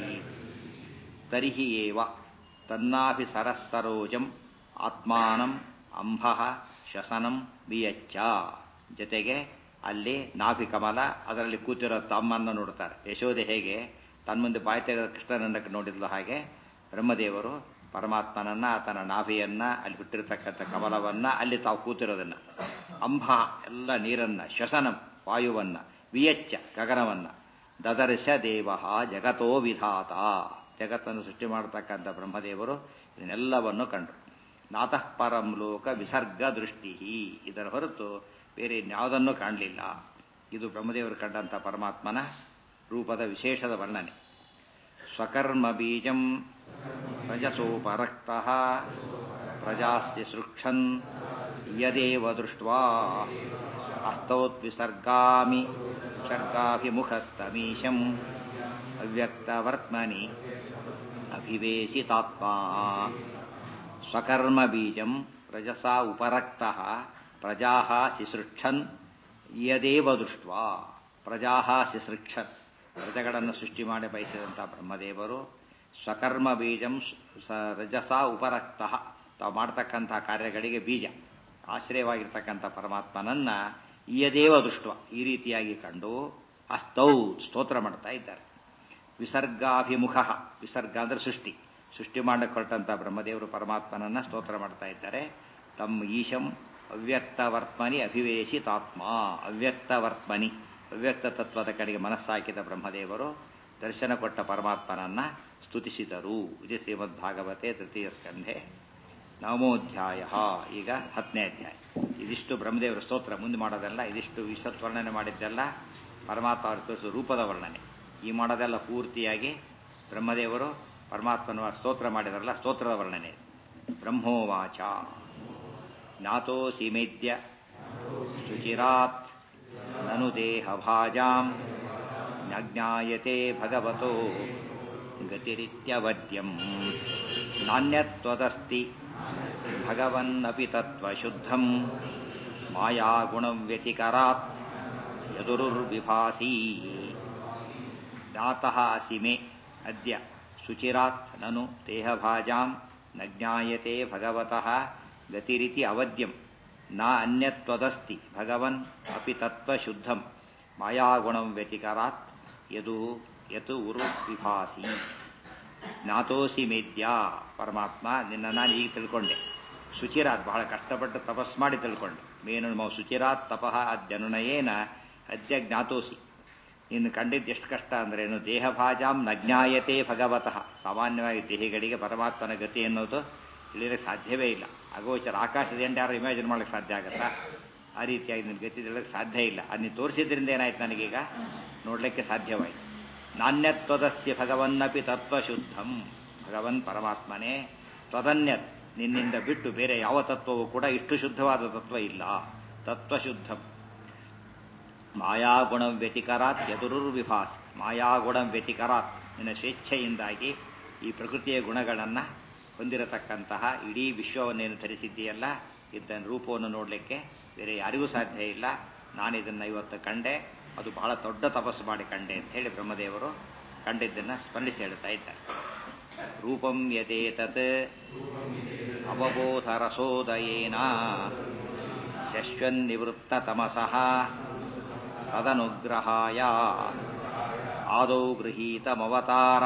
ತರ್ಹಿ ಏವ ತನ್ನಾಭಿಸರಸರೋಜಂ ಆತ್ಮಾನಂ ಅಂಬ ಶಸನಂ ವಿಯಚ್ಚ ಜೊತೆಗೆ ಅಲ್ಲಿ ನಾಭಿ ಕಮಲ ಅದರಲ್ಲಿ ಕೂತಿರೋ ತಮ್ಮನ್ನು ನೋಡ್ತಾರೆ ಯಶೋದೆ ಹೇಗೆ ತನ್ನ ಮುಂದೆ ಬಾಯಿ ತೆಗೆದ ಕೃಷ್ಣನನ್ನ ನೋಡಿದ್ಲು ಹಾಗೆ ಬ್ರಹ್ಮದೇವರು ಪರಮಾತ್ಮನನ್ನ ಆತನ ನಾಭಿಯನ್ನ ಅಲ್ಲಿ ಬಿಟ್ಟಿರತಕ್ಕಂಥ ಕಮಲವನ್ನ ಅಲ್ಲಿ ತಾವು ಕೂತಿರೋದನ್ನ ಅಂಬ ಎಲ್ಲ ನೀರನ್ನ ಶ್ವಸನಂ ವಾಯುವನ್ನ ವಿಯಚ್ಚ ಗಗನವನ್ನ ದದರ್ಶ ದೇವ ಜಗತೋ ವಿಧಾತ ಜಗತ್ತನ್ನು ಸೃಷ್ಟಿ ಮಾಡತಕ್ಕಂಥ ಬ್ರಹ್ಮದೇವರು ಇದನ್ನೆಲ್ಲವನ್ನು ಕಂಡರು ನಾತಃ ಪರಂ ಲೋಕ ವಿಸರ್ಗ ದೃಷ್ಟಿ ಇದರ ಹೊರತು ಬೇರೆ ಇನ್ಯಾವುದನ್ನು ಕಾಣಲಿಲ್ಲ ಇದು ಬ್ರಹ್ಮದೇವರು ಕಂಡಂಥ ಪರಮಾತ್ಮನ ರೂಪದ ವಿಶೇಷದ ವರ್ಣನೆ ಸ್ವಕರ್ಮ ಬೀಜಂ ರಜಸೋಪರಕ್ತ ಪ್ರಜಾಸ್ಯ ಸೃಕ್ಷನ್ ಯದೇವ ದೃಷ್ಟ್ವಾ ಅಸ್ತೌತ್ವಿಸರ್ಗಾಮಿ ವಿಸರ್ಗಾಭಿಮುಖಸ್ತಮೀಶಂ ಅವ್ಯಕ್ತವರ್ತ್ಮನಿ ಅಭಿವೇಶಿತಾತ್ಮ ಸ್ವಕರ್ಮ ಬೀಜಂ ರಜಸಾ ಉಪರಕ್ತ ಪ್ರಜಾ ಶಿಸೃಕ್ಷನ್ ಯದೇವ ದೃಷ್ಟ್ವಾ ಪ್ರಜಾ ಶಿಸೃಕ್ಷನ್ ಪ್ರಜೆಗಳನ್ನು ಸೃಷ್ಟಿ ಮಾಡಿ ಬಯಸಿದಂಥ ಬ್ರಹ್ಮದೇವರು ಸ್ವಕರ್ಮ ಬೀಜಂ ರಜಸಾ ಉಪರಕ್ತ ತಾವು ಮಾಡ್ತಕ್ಕಂಥ ಕಾರ್ಯಗಳಿಗೆ ಬೀಜ ಆಶ್ರಯವಾಗಿರ್ತಕ್ಕಂಥ ಪರಮಾತ್ಮನನ್ನ ಯದೇವ ದೃಷ್ಟ ಈ ರೀತಿಯಾಗಿ ಕಂಡು ಅಸ್ತೌ ಸ್ತೋತ್ರ ಮಾಡ್ತಾ ಇದ್ದಾರೆ ವಿಸರ್ಗಾಭಿಮುಖ ವಿಸರ್ಗ ಅಂದ್ರೆ ಸೃಷ್ಟಿ ಸೃಷ್ಟಿ ಮಾಡಕೊಟ್ಟಂತ ಬ್ರಹ್ಮದೇವರು ಪರಮಾತ್ಮನನ್ನ ಸ್ತೋತ್ರ ಮಾಡ್ತಾ ಇದ್ದಾರೆ ತಮ್ಮ ಈಶಂ ಅವ್ಯಕ್ತವರ್ತ್ಮನಿ ಅಭಿವೇಶಿತಾತ್ಮ ಅವ್ಯಕ್ತವರ್ತ್ಮನಿ ಅವ್ಯಕ್ತ ತತ್ವದ ಕಡೆಗೆ ಮನಸ್ಸಾಕಿದ ಬ್ರಹ್ಮದೇವರು ದರ್ಶನ ಕೊಟ್ಟ ಪರಮಾತ್ಮನನ್ನ ಸ್ತುತಿಸಿದರು ಇದು ಶ್ರೀಮದ್ ಭಾಗವತೆ ತೃತೀಯ ಸ್ಕಂಧೆ ನವಮೋಧ್ಯಾಯ ಈಗ ಹತ್ತನೇ ಅಧ್ಯಾಯ ಇದಿಷ್ಟು ಬ್ರಹ್ಮದೇವರ ಸ್ತೋತ್ರ ಮುಂದೆ ಮಾಡೋದೆಲ್ಲ ಇದಿಷ್ಟು ವಿಶ್ವತ್ ವರ್ಣನೆ ಮಾಡಿದ್ದೆಲ್ಲ ಪರಮಾತ್ಮ ಅವರು ತೋರಿಸುವ ರೂಪದ ವರ್ಣನೆ ಈ ಮಾಡೋದೆಲ್ಲ ಪೂರ್ತಿಯಾಗಿ ಬ್ರಹ್ಮದೇವರು ಪರಮಾತ್ಮನ ಸ್ತೋತ್ರ ಮಾಡಿದಾರಲ್ಲ ಸ್ತೋತ್ರದ ವರ್ಣನೆ ಬ್ರಹ್ಮೋವಾಚ ಜ್ಞಾತೋಸಿ ಮೇದ್ಯ ಶುಚಿರಾತ್ ನನು ದೇಹಭಾಜಾಂ ಜ್ಞಾಯತೆ ಭಗವತೋ ಗತಿರಿತ್ಯವದ್ಯಂ ನಾಣ್ಯತ್ವದಸ್ತಿ ಭಗವನ್ನಪಿ ತತ್ವಶುದ್ಧಂ ಮಾಯಾಗುಣಂ ವ್ಯತಿಕರಾತ್ ಯದುರುರ್ವಿಭಾಸೀ ಜ್ಞಾತಃ ಅಸಿ ಮೇ ಅದ್ಯ ಶುಚಿರಾತ್ ನನು ದೇಹಭಾಜಾಂ ನ ಜ್ಞಾಯತೆ ಭಗವತಃ ಗತಿರಿತಿ ಅವದ್ಯಂ ನ ಅನ್ಯತ್ವದಸ್ತಿ ಭಗವನ್ ಅಪಿ ತತ್ವಶುದ್ಧಂ ಮಾಯಾಗುಣಂ ವ್ಯತಿಕರಾತ್ ಯದು ಯತು ಉರು ವಿಭಾಸಿ ಜ್ಞಾತೋಸಿ ಮೇದ್ಯ ಪರಮಾತ್ಮ ನಿನ್ನ ನಾನು ಈಗ ತಿಳ್ಕೊಂಡೆ ಶುಚಿರಾತ್ ಬಹಳ ಕಷ್ಟಪಟ್ಟು ತಪಸ್ ಮಾಡಿ ತಿಳ್ಕೊಂಡೆ ಮೇನು ಶುಚಿರಾತ್ ತಪಃ ಅದ್ಯನುನಯೇನ ಅದ್ಯ ಜ್ಞಾತೋಸಿ ಇನ್ನು ಕಂಡಿದ್ದು ಎಷ್ಟು ಕಷ್ಟ ಅಂದ್ರೇನು ದೇಹಭಾಜಾಂ ನಜ್ಞಾಯತೆ ಭಗವತಃ ಸಾಮಾನ್ಯವಾಗಿ ದೇಹಿಗಳಿಗೆ ಪರಮಾತ್ಮನ ಗತಿ ಅನ್ನೋದು ತಿಳಿಯಲಿಕ್ಕೆ ಸಾಧ್ಯವೇ ಇಲ್ಲ ಅಗೋಚರ ಆಕಾಶದ ಎಂಟು ಯಾರು ಇಮ್ಯಾಜಿನ್ ಮಾಡಲಿಕ್ಕೆ ಸಾಧ್ಯ ಆಗತ್ತಾ ಆ ರೀತಿಯಾಗಿ ನಿನ್ನ ಗತಿ ತಿಳಿಯಕ್ಕೆ ಸಾಧ್ಯ ಇಲ್ಲ ಅದು ನೀವು ತೋರಿಸಿದ್ರಿಂದ ಏನಾಯ್ತು ನನಗೀಗ ನೋಡಲಿಕ್ಕೆ ಸಾಧ್ಯವಾಯಿತು ನಾಣ್ಯತ್ವದಸ್ತಿ ಭಗವನ್ನಪಿ ತತ್ವಶುದ್ಧಂ ಭಗವನ್ ಪರಮಾತ್ಮನೇ ತ್ವದನ್ಯತ್ ನಿನ್ನಿಂದ ಬಿಟ್ಟು ಬೇರೆ ಯಾವ ತತ್ವವೂ ಕೂಡ ಇಷ್ಟು ಶುದ್ಧವಾದ ತತ್ವ ಇಲ್ಲ ತತ್ವಶುದ್ಧಂ ಮಾಯಾಗುಣ ವ್ಯತಿಕರಾತ್ ಯದುರುರ್ವಿಭಾಸ್ ಮಾಯಾಗುಣ ವ್ಯತಿಕರಾತ್ ನಿನ್ನ ಸ್ವೇಚ್ಛೆಯಿಂದಾಗಿ ಈ ಪ್ರಕೃತಿಯ ಗುಣಗಳನ್ನು ಹೊಂದಿರತಕ್ಕಂತಹ ಇಡೀ ವಿಶ್ವವನ್ನೇನು ಧರಿಸಿದ್ದೀಯಲ್ಲ ಇದನ್ನ ರೂಪವನ್ನು ನೋಡಲಿಕ್ಕೆ ಬೇರೆ ಯಾರಿಗೂ ಸಾಧ್ಯ ಇಲ್ಲ ನಾನಿದನ್ನು ಇವತ್ತು ಕಂಡೆ ಅದು ಬಹಳ ದೊಡ್ಡ ತಪಸ್ಸು ಮಾಡಿ ಕಂಡೆ ಅಂತ ಹೇಳಿ ಬ್ರಹ್ಮದೇವರು ಕಂಡಿದ್ದನ್ನು ಸ್ಮರಿಸಿ ಹೇಳ್ತಾ ಇದ್ದಾರೆ ರೂಪಂ ಯಥೇತತ್ ಅವಬೋಧರಸೋದಯೇನ ಶಶ್ವನ್ನಿವೃತ್ತ ತಮಸಃ ಸದನುಗ್ರಹಾಯ ಆದೌ ಗೃಹೀತಮವತಾರ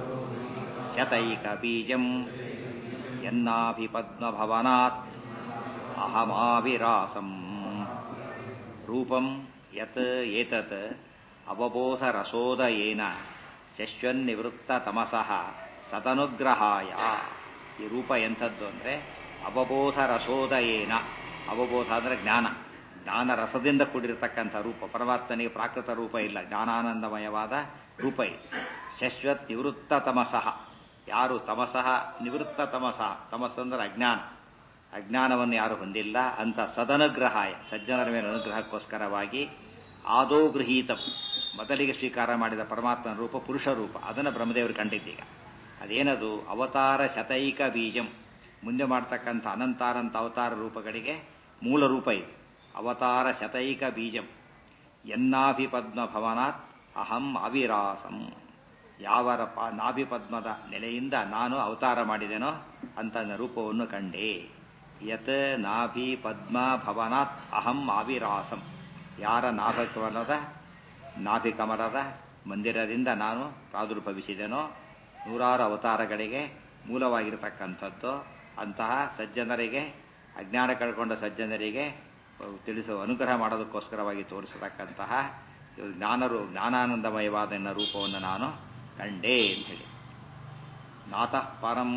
ಶತೈಕಬೀಜಂ ಯನ್ನಾಭಿಪದ್ಮಭವನಾತ್ ಅಹಮಾವಿರಾಸಂ ರೂಪಂ ಯತ್ ಏತತ್ ಅವಬೋಧರಸೋದಯೇನ ಶಶ್ವನ್ನಿವೃತ್ತ ತಮಸಃ ಸದನುಗ್ರಹಾಯ ಈ ರೂಪ ಎಂಥದ್ದು ಅಂದರೆ ಅವಬೋಧ ರಸೋದಯೇನ ಅವಬೋಧ ಅಂದರೆ ಜ್ಞಾನ ಜ್ಞಾನ ರಸದಿಂದ ಕೂಡಿರತಕ್ಕಂಥ ರೂಪ ಪರಮಾತ್ಮನಿಗೆ ಪ್ರಾಕೃತ ರೂಪ ಇಲ್ಲ ಜ್ಞಾನಾನಂದಮಯವಾದ ರೂಪ ಇದೆ ಶಶ್ವತ್ ನಿವೃತ್ತ ತಮಸಃ ಯಾರು ತಮಸಃ ನಿವೃತ್ತ ತಮಸಃ ತಮಸ್ಸಂದ್ರೆ ಅಜ್ಞಾನ ಅಜ್ಞಾನವನ್ನು ಯಾರು ಹೊಂದಿಲ್ಲ ಅಂತ ಸದನುಗ್ರಹಾಯ ಸಜ್ಜನರ ಮೇಲೆ ಅನುಗ್ರಹಕ್ಕೋಸ್ಕರವಾಗಿ ಆದೋ ಗೃಹೀತಂ ಮೊದಲಿಗೆ ಸ್ವೀಕಾರ ಮಾಡಿದ ಪರಮಾತ್ಮನ ರೂಪ ಪುರುಷ ರೂಪ ಅದನ್ನು ಬ್ರಹ್ಮದೇವರು ಕಂಡಿದ್ದೀಗ ಅದೇನದು ಅವತಾರ ಶತೈಕ ಬೀಜಂ ಮುಂದೆ ಮಾಡ್ತಕ್ಕಂಥ ಅನಂತಾನಂತ ಅವತಾರ ರೂಪಗಳಿಗೆ ಮೂಲ ರೂಪ ಇದು ಅವತಾರ ಶತೈಕ ಬೀಜಂ ಎನ್ನಾಭಿಪದ್ಮ ಭವನಾತ್ ಅಹಂ ಅವಿರಾಸಂ ಯಾವರ ಪ ನಾಭಿಪದ್ಮದ ನೆಲೆಯಿಂದ ನಾನು ಅವತಾರ ಮಾಡಿದೆನೋ ಅಂತ ರೂಪವನ್ನು ಕಂಡೆ ಯತ್ ನಾಭಿ ಪದ್ಮ ಭವನಾತ್ ಅಹಂ ಆವಿರಾಸಂ ಯಾರ ನಾಭಕಮಲದ ನಾಭಿಕಮಲದ ಮಂದಿರದಿಂದ ನಾನು ಪ್ರಾದುರ್ಭವಿಸಿದೆನೋ ನೂರಾರು ಅವತಾರಗಳಿಗೆ ಮೂಲವಾಗಿರತಕ್ಕಂಥದ್ದು ಅಂತಹ ಸಜ್ಜನರಿಗೆ ಅಜ್ಞಾನ ಕಳ್ಕೊಂಡ ಸಜ್ಜನರಿಗೆ ತಿಳಿಸುವ ಅನುಗ್ರಹ ಮಾಡೋದಕ್ಕೋಸ್ಕರವಾಗಿ ತೋರಿಸತಕ್ಕಂತಹ ಜ್ಞಾನರು ಜ್ಞಾನಾನಂದಮಯವಾದ ಎನ್ನ ರೂಪವನ್ನು ನಾನು ಕಂಡೆ ಅಂತ ಹೇಳಿ ನಾತಃ ಪರಂ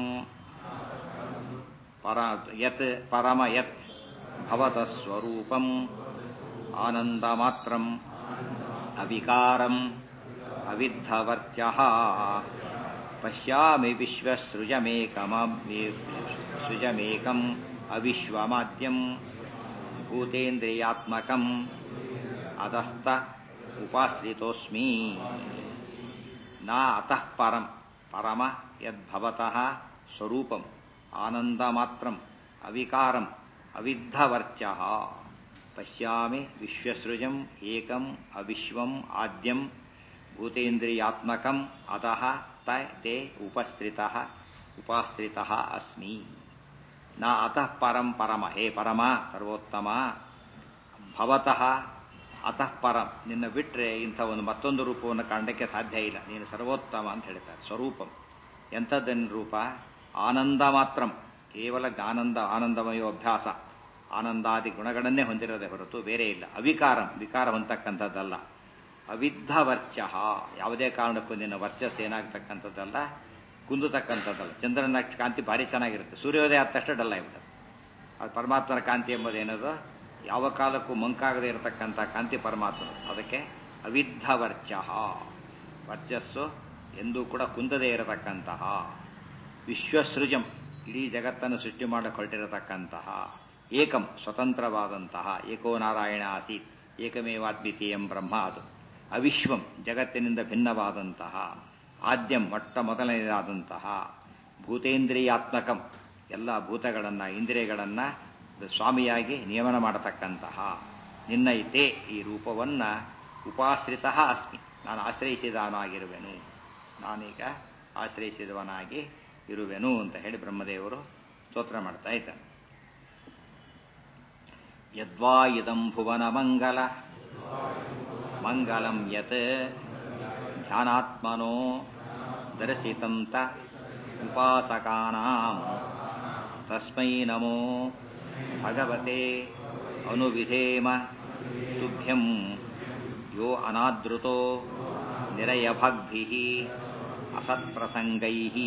ಪರ ಯತ್ ಪರಮ ಯತ್ ಭವತ ಸ್ವರೂಪಂ ಆನಂದ ಮಾತ್ರಂ ಅವಿಕಾರಂ ಅವಿದ್ಧವರ್ತ್ಯ ಪಶ್ಯಾಮಿ ವಿಶ್ವಸೃಜಮೇಕಮ ಸೃಜಮೇಕಂ ಅವಿಶ್ವಮಾದ್ಯಂ ಭೂತೇಂದ್ರಿಯಾತ್ಮಕಂ ಅದಸ್ತ ಉಪಾಶ್ರಿತೋಸ್ಮಿ ನ ಅತಃ ಪರಂ ಪರಮ ಯದ್ಭವತಃ ಸ್ವರೂಪಂ ಆನಂದಮಾತ್ರಂ ಅವಿಕಾರಂ ಅವಿದ್ಧವರ್ಚ್ಯ ಪಶ್ಯಾಮಿ ವಿಶ್ವಸೃಜಂ ಏಕಂ ಅವಿಶ್ವಂ ಆದ್ಯಂ ಭೂತೇಂದ್ರಿಯಾತ್ಮಕಂ ಅತಃ ತ ತೇ ಉಪಸ್ಥಿತಃ ಉಪಾಶ್ರಿತಃ ಅಸ್ಮಿ ನ ಅತಃ ಪರಂ ಪರಮ ಹೇ ಪರಮ ಸರ್ವೋತ್ತಮ ಭವತಃ ಅತಃ ಪರಂ ನಿನ್ನ ಬಿಟ್ಟರೆ ಇಂಥ ಒಂದು ಮತ್ತೊಂದು ರೂಪವನ್ನು ಕಾಣಲಿಕ್ಕೆ ಸಾಧ್ಯ ಇಲ್ಲ ನೀನು ಸರ್ವೋತ್ತಮ ಅಂತ ಹೇಳ್ತಾರೆ ಸ್ವರೂಪಂ ಎಂಥದ್ದನ್ನ ರೂಪ ಆನಂದ ಮಾತ್ರಂ ಕೇವಲ ಆನಂದ ಆನಂದಮಯ ಅಭ್ಯಾಸ ಆನಂದಾದಿ ಗುಣಗಳನ್ನೇ ಹೊಂದಿರೋದೇ ಹೊರತು ಬೇರೆ ಇಲ್ಲ ಅವಿಕಾರಂ ವಿಕಾರ ಹೊಂದತಕ್ಕಂಥದ್ದಲ್ಲ ಅವಿದ್ಧ ವರ್ಚ ಯಾವುದೇ ಕಾರಣಕ್ಕೂ ನಿನ್ನ ವರ್ಚಸ್ ಏನಾಗ್ತಕ್ಕಂಥದ್ದಲ್ಲ ಕುಂದತಕ್ಕಂಥದ್ದಲ್ಲ ಚಂದ್ರನ ಕಾಂತಿ ಭಾರಿ ಚೆನ್ನಾಗಿರುತ್ತೆ ಸೂರ್ಯೋದಯ ಆದ ತಕ್ಷಣ ಡಲ್ಲ ಆಗ್ಬಿಡುತ್ತೆ ಅದು ಪರಮಾತ್ಮನ ಕಾಂತಿ ಎಂಬುದೇನದು ಯಾವ ಕಾಲಕ್ಕೂ ಮಂಕಾಗದೇ ಇರತಕ್ಕಂಥ ಕಾಂತಿ ಪರಮಾತ್ಮನು ಅದಕ್ಕೆ ಅವಿದ್ಧ ವರ್ಚ ವರ್ಚಸ್ಸು ಎಂದೂ ಕೂಡ ಕುಂದದೇ ಇರತಕ್ಕಂತಹ ವಿಶ್ವಸೃಜಂ ಇಡೀ ಜಗತ್ತನ್ನು ಸೃಷ್ಟಿ ಮಾಡಕ್ಕೆ ಹೊರಟಿರತಕ್ಕಂತಹ ಏಕಂ ಸ್ವತಂತ್ರವಾದಂತಹ ಏಕೋ ನಾರಾಯಣ ಆಸೀತ್ ಏಕಮೇವಾದ್ವಿತೀಯಂ ಬ್ರಹ್ಮ ಅದು ಅವಿಶ್ವಂ ಜಗತ್ತಿನಿಂದ ಭಿನ್ನವಾದಂತಹ ಆದ್ಯಂ ಮೊಟ್ಟ ಮೊದಲನೆಯದಾದಂತಹ ಭೂತೇಂದ್ರಿಯಾತ್ಮಕಂ ಎಲ್ಲ ಭೂತಗಳನ್ನು ಇಂದ್ರಿಯಗಳನ್ನು ಸ್ವಾಮಿಯಾಗಿ ನಿಯಮನ ಮಾಡತಕ್ಕಂತಹ ನಿನ್ನೈತೆ ಈ ರೂಪವನ್ನು ಉಪಾಶ್ರಿತ ಅಸ್ಮಿ ನಾನು ಆಶ್ರಯಿಸಿದವನಾಗಿರುವೆನು ನಾನೀಗ ಆಶ್ರಯಿಸಿದವನಾಗಿ ಇರುವೆನು ಅಂತ ಹೇಳಿ ಬ್ರಹ್ಮದೇವರು ಸ್ತೋತ್ರ ಮಾಡ್ತಾ ಇದ್ದಾನೆ ಯದ್ವಾ ಇದಂ ಭುವನ ಮಂಗಲ ಮಂಗಲಂ ಯತ್ ಧ್ಯಾನಾತ್ಮನೋ ದರ್ಶಿತಂ ತ ಉಪಾಸಕಾನಾಂ ತಸ್ಮೈ ನಮೋ ಭಗವತೆ ಅನುವಿಧೇಮ ತುಭ್ಯಂ ಯೋ ಅನಾದೃತೋ ನಿರಯಭಗ್ಭಿಃ ಅಸತ್ಪ್ರಸಂಗೈಃ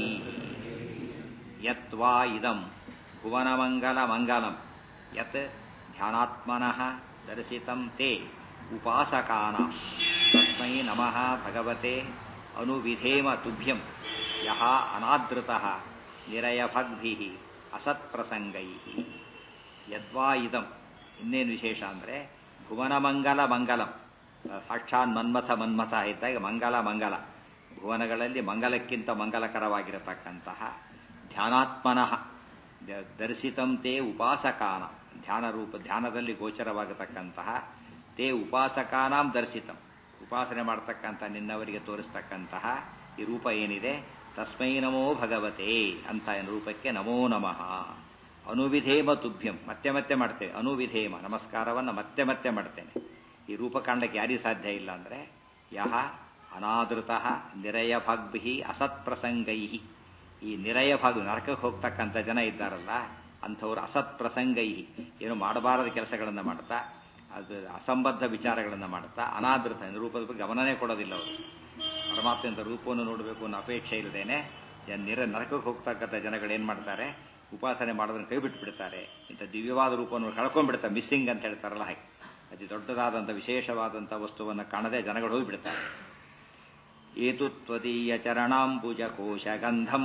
ಯತ್ವಾ ಇದಂ ಭುವನಮಂಗಲಮಂಗಲಂ ಯತ್ ಧ್ಯಾನಾತ್ಮನಃ ದರ್ಶಿತಂ ತೇ ಉಪಾಸಕಾನಾಂ ತಸ್ಮೈ ನಮಃ ಭಗವತೆ ಅನುವಿಧೇಮ ತುಭ್ಯಂ ಯಹ ಅನಾದೃತಃ ನಿರಯಭಗ್ಭಿಃ ಅಸತ್ಪ್ರಸಂಗೈಃ ಯದ್ವಾ ಇದಂ ಇನ್ನೇನು ವಿಶೇಷ ಅಂದರೆ ಭುವನಮಂಗಲ ಮಂಗಲಂ ಸಾಕ್ಷಾತ್ ಮನ್ಮಥ ಮನ್ಮಥ ಇದ್ದಾಗ ಮಂಗಲ ಮಂಗಲ ಭುವನಗಳಲ್ಲಿ ಮಂಗಲಕ್ಕಿಂತ ಮಂಗಲಕರವಾಗಿರತಕ್ಕಂತಹ ಧ್ಯಾನಾತ್ಮನಃ ದರ್ಶಿತಂ ತೇ ಉಪಾಸಕಾನ ಧ್ಯಾನ ರೂಪ ಧ್ಯಾನದಲ್ಲಿ ಗೋಚರವಾಗತಕ್ಕಂತಹ ತೇ ಉಪಾಸಕಾನಾಂ ದರ್ಶಿತಂ ಉಪಾಸನೆ ಮಾಡತಕ್ಕಂಥ ನಿನ್ನವರಿಗೆ ತೋರಿಸ್ತಕ್ಕಂತಹ ಈ ರೂಪ ಏನಿದೆ ತಸ್ಮೈ ನಮೋ ಭಗವತೆ ಅಂತ ರೂಪಕ್ಕೆ ನಮೋ ನಮಃ ಅನುವಿಧೇಮ ತುಭ್ಯಂ ಮತ್ತೆ ಮತ್ತೆ ಮಾಡ್ತೇವೆ ಅನುವಿಧೇಮ ನಮಸ್ಕಾರವನ್ನು ಮತ್ತೆ ಮತ್ತೆ ಮಾಡ್ತೇನೆ ಈ ರೂಪ ಕಾಣಲಿಕ್ಕೆ ಯಾರಿಗೂ ಸಾಧ್ಯ ಇಲ್ಲ ಅಂದರೆ ಯಹ ಅನಾದೃತ ನಿರಯಭಾಗ್ಭಿ ಅಸತ್ಪ್ರಸಂಗೈ ಈ ನಿರಯಭಾಗ ನರಕಕ್ಕೆ ಹೋಗ್ತಕ್ಕಂಥ ಜನ ಇದ್ದಾರಲ್ಲ ಅಂಥವ್ರು ಅಸತ್ಪ್ರಸಂಗೈ ಏನು ಮಾಡಬಾರದ ಕೆಲಸಗಳನ್ನು ಮಾಡ್ತಾ ಅದು ಅಸಂಬದ್ಧ ವಿಚಾರಗಳನ್ನು ಮಾಡ್ತಾ ಅನಾದೃತ ರೂಪದ ಬಗ್ಗೆ ಗಮನನೇ ಕೊಡೋದಿಲ್ಲ ಅವರು ಪರಮಾತ್ಮಂತ ರೂಪವನ್ನು ನೋಡಬೇಕು ಅನ್ನೋ ಅಪೇಕ್ಷೆ ಇಲ್ಲದೇನೆ ನಿರ ನರಕಕ್ಕೆ ಹೋಗ್ತಕ್ಕಂಥ ಜನಗಳು ಏನು ಮಾಡ್ತಾರೆ ಉಪಾಸನೆ ಮಾಡೋದನ್ನು ಕೈ ಬಿಟ್ಬಿಡ್ತಾರೆ ಇಂಥ ದಿವ್ಯವಾದ ರೂಪವನ್ನು ಕಳ್ಕೊಂಡ್ಬಿಡ್ತಾರೆ ಮಿಸ್ಸಿಂಗ್ ಅಂತ ಹೇಳ್ತಾರಲ್ಲ ಹಾಗೆ ಅತಿ ದೊಡ್ಡದಾದಂಥ ವಿಶೇಷವಾದಂಥ ವಸ್ತುವನ್ನು ಕಾಣದೆ ಜನಗಳು ಹೋಗಿಬಿಡ್ತಾರೆ ಏತು ತ್ವದೀಯ ಚರಣಾಂಬುಜ ಕೋಶ ಗಂಧಂ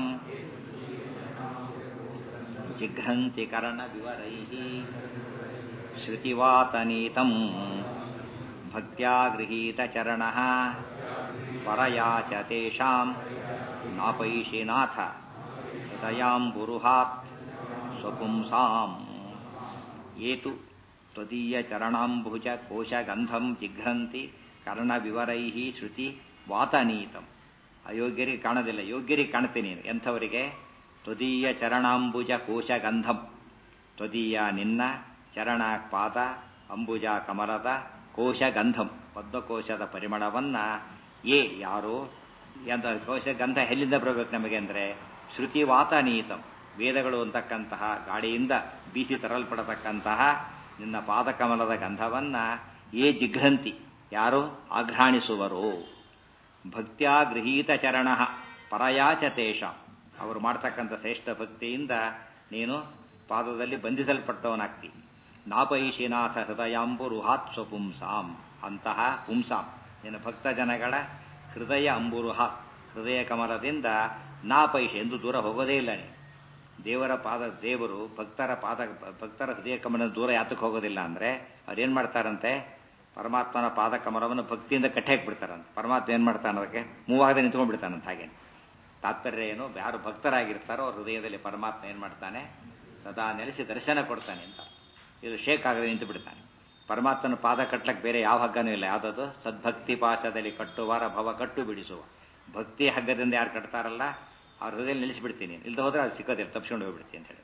ಜಿಘ್ರಂತಿ ಕರ್ಣ ವಿವರೈ ಶ್ರುತಿವಾತನೀತಂ ಭಕ್ತ್ಯಾ ಗೃಹೀತ ಚರಣ ಪರಯಾ ಚ ತೇಷಾಂ ನಾಪೈಷಿ ನಾಥ ಹೃದಯಾಂಬುರುಹಾತ್ ಸ್ವಪುಂಸಾಂ ಏತು ತ್ವದೀಯ ಚರಣಾಂಬುಜ ಕೋಶಗಂಧಂ ಜಿಘ್ರಂತಿ ಕರ್ಣವಿವರೈ ಶ್ರುತಿ ವಾತನೀತಂ ಅಯೋಗ್ಯರಿಗೆ ಕಾಣೋದಿಲ್ಲ ಯೋಗ್ಯರಿಗೆ ಕಾಣ್ತೀನಿ ಎಂಥವರಿಗೆ ತ್ವದೀಯ ಚರಣಾಂಬುಜ ಕೋಶಗಂಧಂ ತ್ವದೀಯ ನಿನ್ನ ಚರಣ ಪಾದ ಅಂಬುಜ ಕಮಲದ ಕೋಶಗಂಧಂ ಪದ್ಮಕೋಶದ ಪರಿಮಳವನ್ನ ಏ ಯಾರು ಎಂತ ಕೋಶಗಂಧ ಎಲ್ಲಿಂದ ಬರಬೇಕು ನಮಗೆ ಅಂದರೆ ಶ್ರುತಿ ವಾತನೀತಂ ವೇದಗಳು ಅಂತಕ್ಕಂತಹ ಗಾಳಿಯಿಂದ ಬೀಸಿ ತರಲ್ಪಡತಕ್ಕಂತಹ ನಿನ್ನ ಪಾದಕಮಲದ ಗಂಧವನ್ನ ಏ ಜಿಘ್ರಂತಿ ಯಾರು ಆಘ್ರಾಣಿಸುವರು ಭಕ್ತ್ಯಾ ಗೃಹೀತ ಚರಣ ಪರಯಾಚ ತೇಷ ಅವರು ಮಾಡ್ತಕ್ಕಂಥ ಶ್ರೇಷ್ಠ ಭಕ್ತಿಯಿಂದ ನೀನು ಪಾದದಲ್ಲಿ ಬಂಧಿಸಲ್ಪಟ್ಟವನಾಗ್ತಿ ನಾಪೈಶಿನಾಥ ಹೃದಯಾಂಬುರುಹಾತ್ ಸ್ವಪುಂಸಾಂ ಅಂತಹ ಪುಂಸಾಂ ನಿನ್ನ ಭಕ್ತ ಜನಗಳ ಹೃದಯ ಅಂಬುರುಹ ಹೃದಯ ಕಮಲದಿಂದ ನಾಪೈಷ ಎಂದು ದೂರ ಹೋಗೋದೇ ಇಲ್ಲ ನೀನು ದೇವರ ಪಾದ ದೇವರು ಭಕ್ತರ ಪಾದ ಭಕ್ತರ ಹೃದಯ ಕಮಲ ದೂರ ಯಾತಕ್ಕೆ ಹೋಗೋದಿಲ್ಲ ಅಂದ್ರೆ ಅವ್ರೇನ್ ಮಾಡ್ತಾರಂತೆ ಪರಮಾತ್ಮನ ಪಾದ ಕಮಲವನ್ನು ಭಕ್ತಿಯಿಂದ ಕಟ್ಟಿ ಹಾಕ್ಬಿಡ್ತಾರಂತೆ ಪರಮಾತ್ಮ ಏನ್ ಮಾಡ್ತಾನೆ ಅದಕ್ಕೆ ಮೂವಾಗದೆ ನಿಂತ್ಕೊಂಡ್ಬಿಡ್ತಾನಂತ ಹಾಗೆ ತಾತ್ಪರ್ಯ ಏನು ಯಾರು ಭಕ್ತರಾಗಿರ್ತಾರೋ ಅವ್ರ ಹೃದಯದಲ್ಲಿ ಪರಮಾತ್ಮ ಏನ್ ಮಾಡ್ತಾನೆ ಸದಾ ನೆಲೆಸಿ ದರ್ಶನ ಕೊಡ್ತಾನೆ ಅಂತ ಇದು ಶೇಕ್ ಆಗದೆ ನಿಂತು ಬಿಡ್ತಾನೆ ಪರಮಾತ್ಮನ ಪಾದ ಕಟ್ಲಕ್ಕೆ ಬೇರೆ ಯಾವ ಹಗ್ಗನೂ ಇಲ್ಲ ಯಾವುದದು ಸದ್ಭಕ್ತಿ ಪಾಶದಲ್ಲಿ ಕಟ್ಟುವಾರ ಭವ ಕಟ್ಟು ಬಿಡಿಸುವ ಭಕ್ತಿ ಹಗ್ಗದಿಂದ ಯಾರು ಕಟ್ತಾರಲ್ಲ ಅವ್ರ ಹೃದಯ ನಿಲ್ಲಿಸ್ಬಿಡ್ತೀನಿ ಇಲ್ದ ಹೋದ್ರೆ ಅದು ಸಿಕ್ಕೋದಿಲ್ಲ ತಪ್ಸ್ಕೊಂಡು ಹೋಗ್ಬಿಡ್ತೀನಿ ಅಂತ ಹೇಳಿ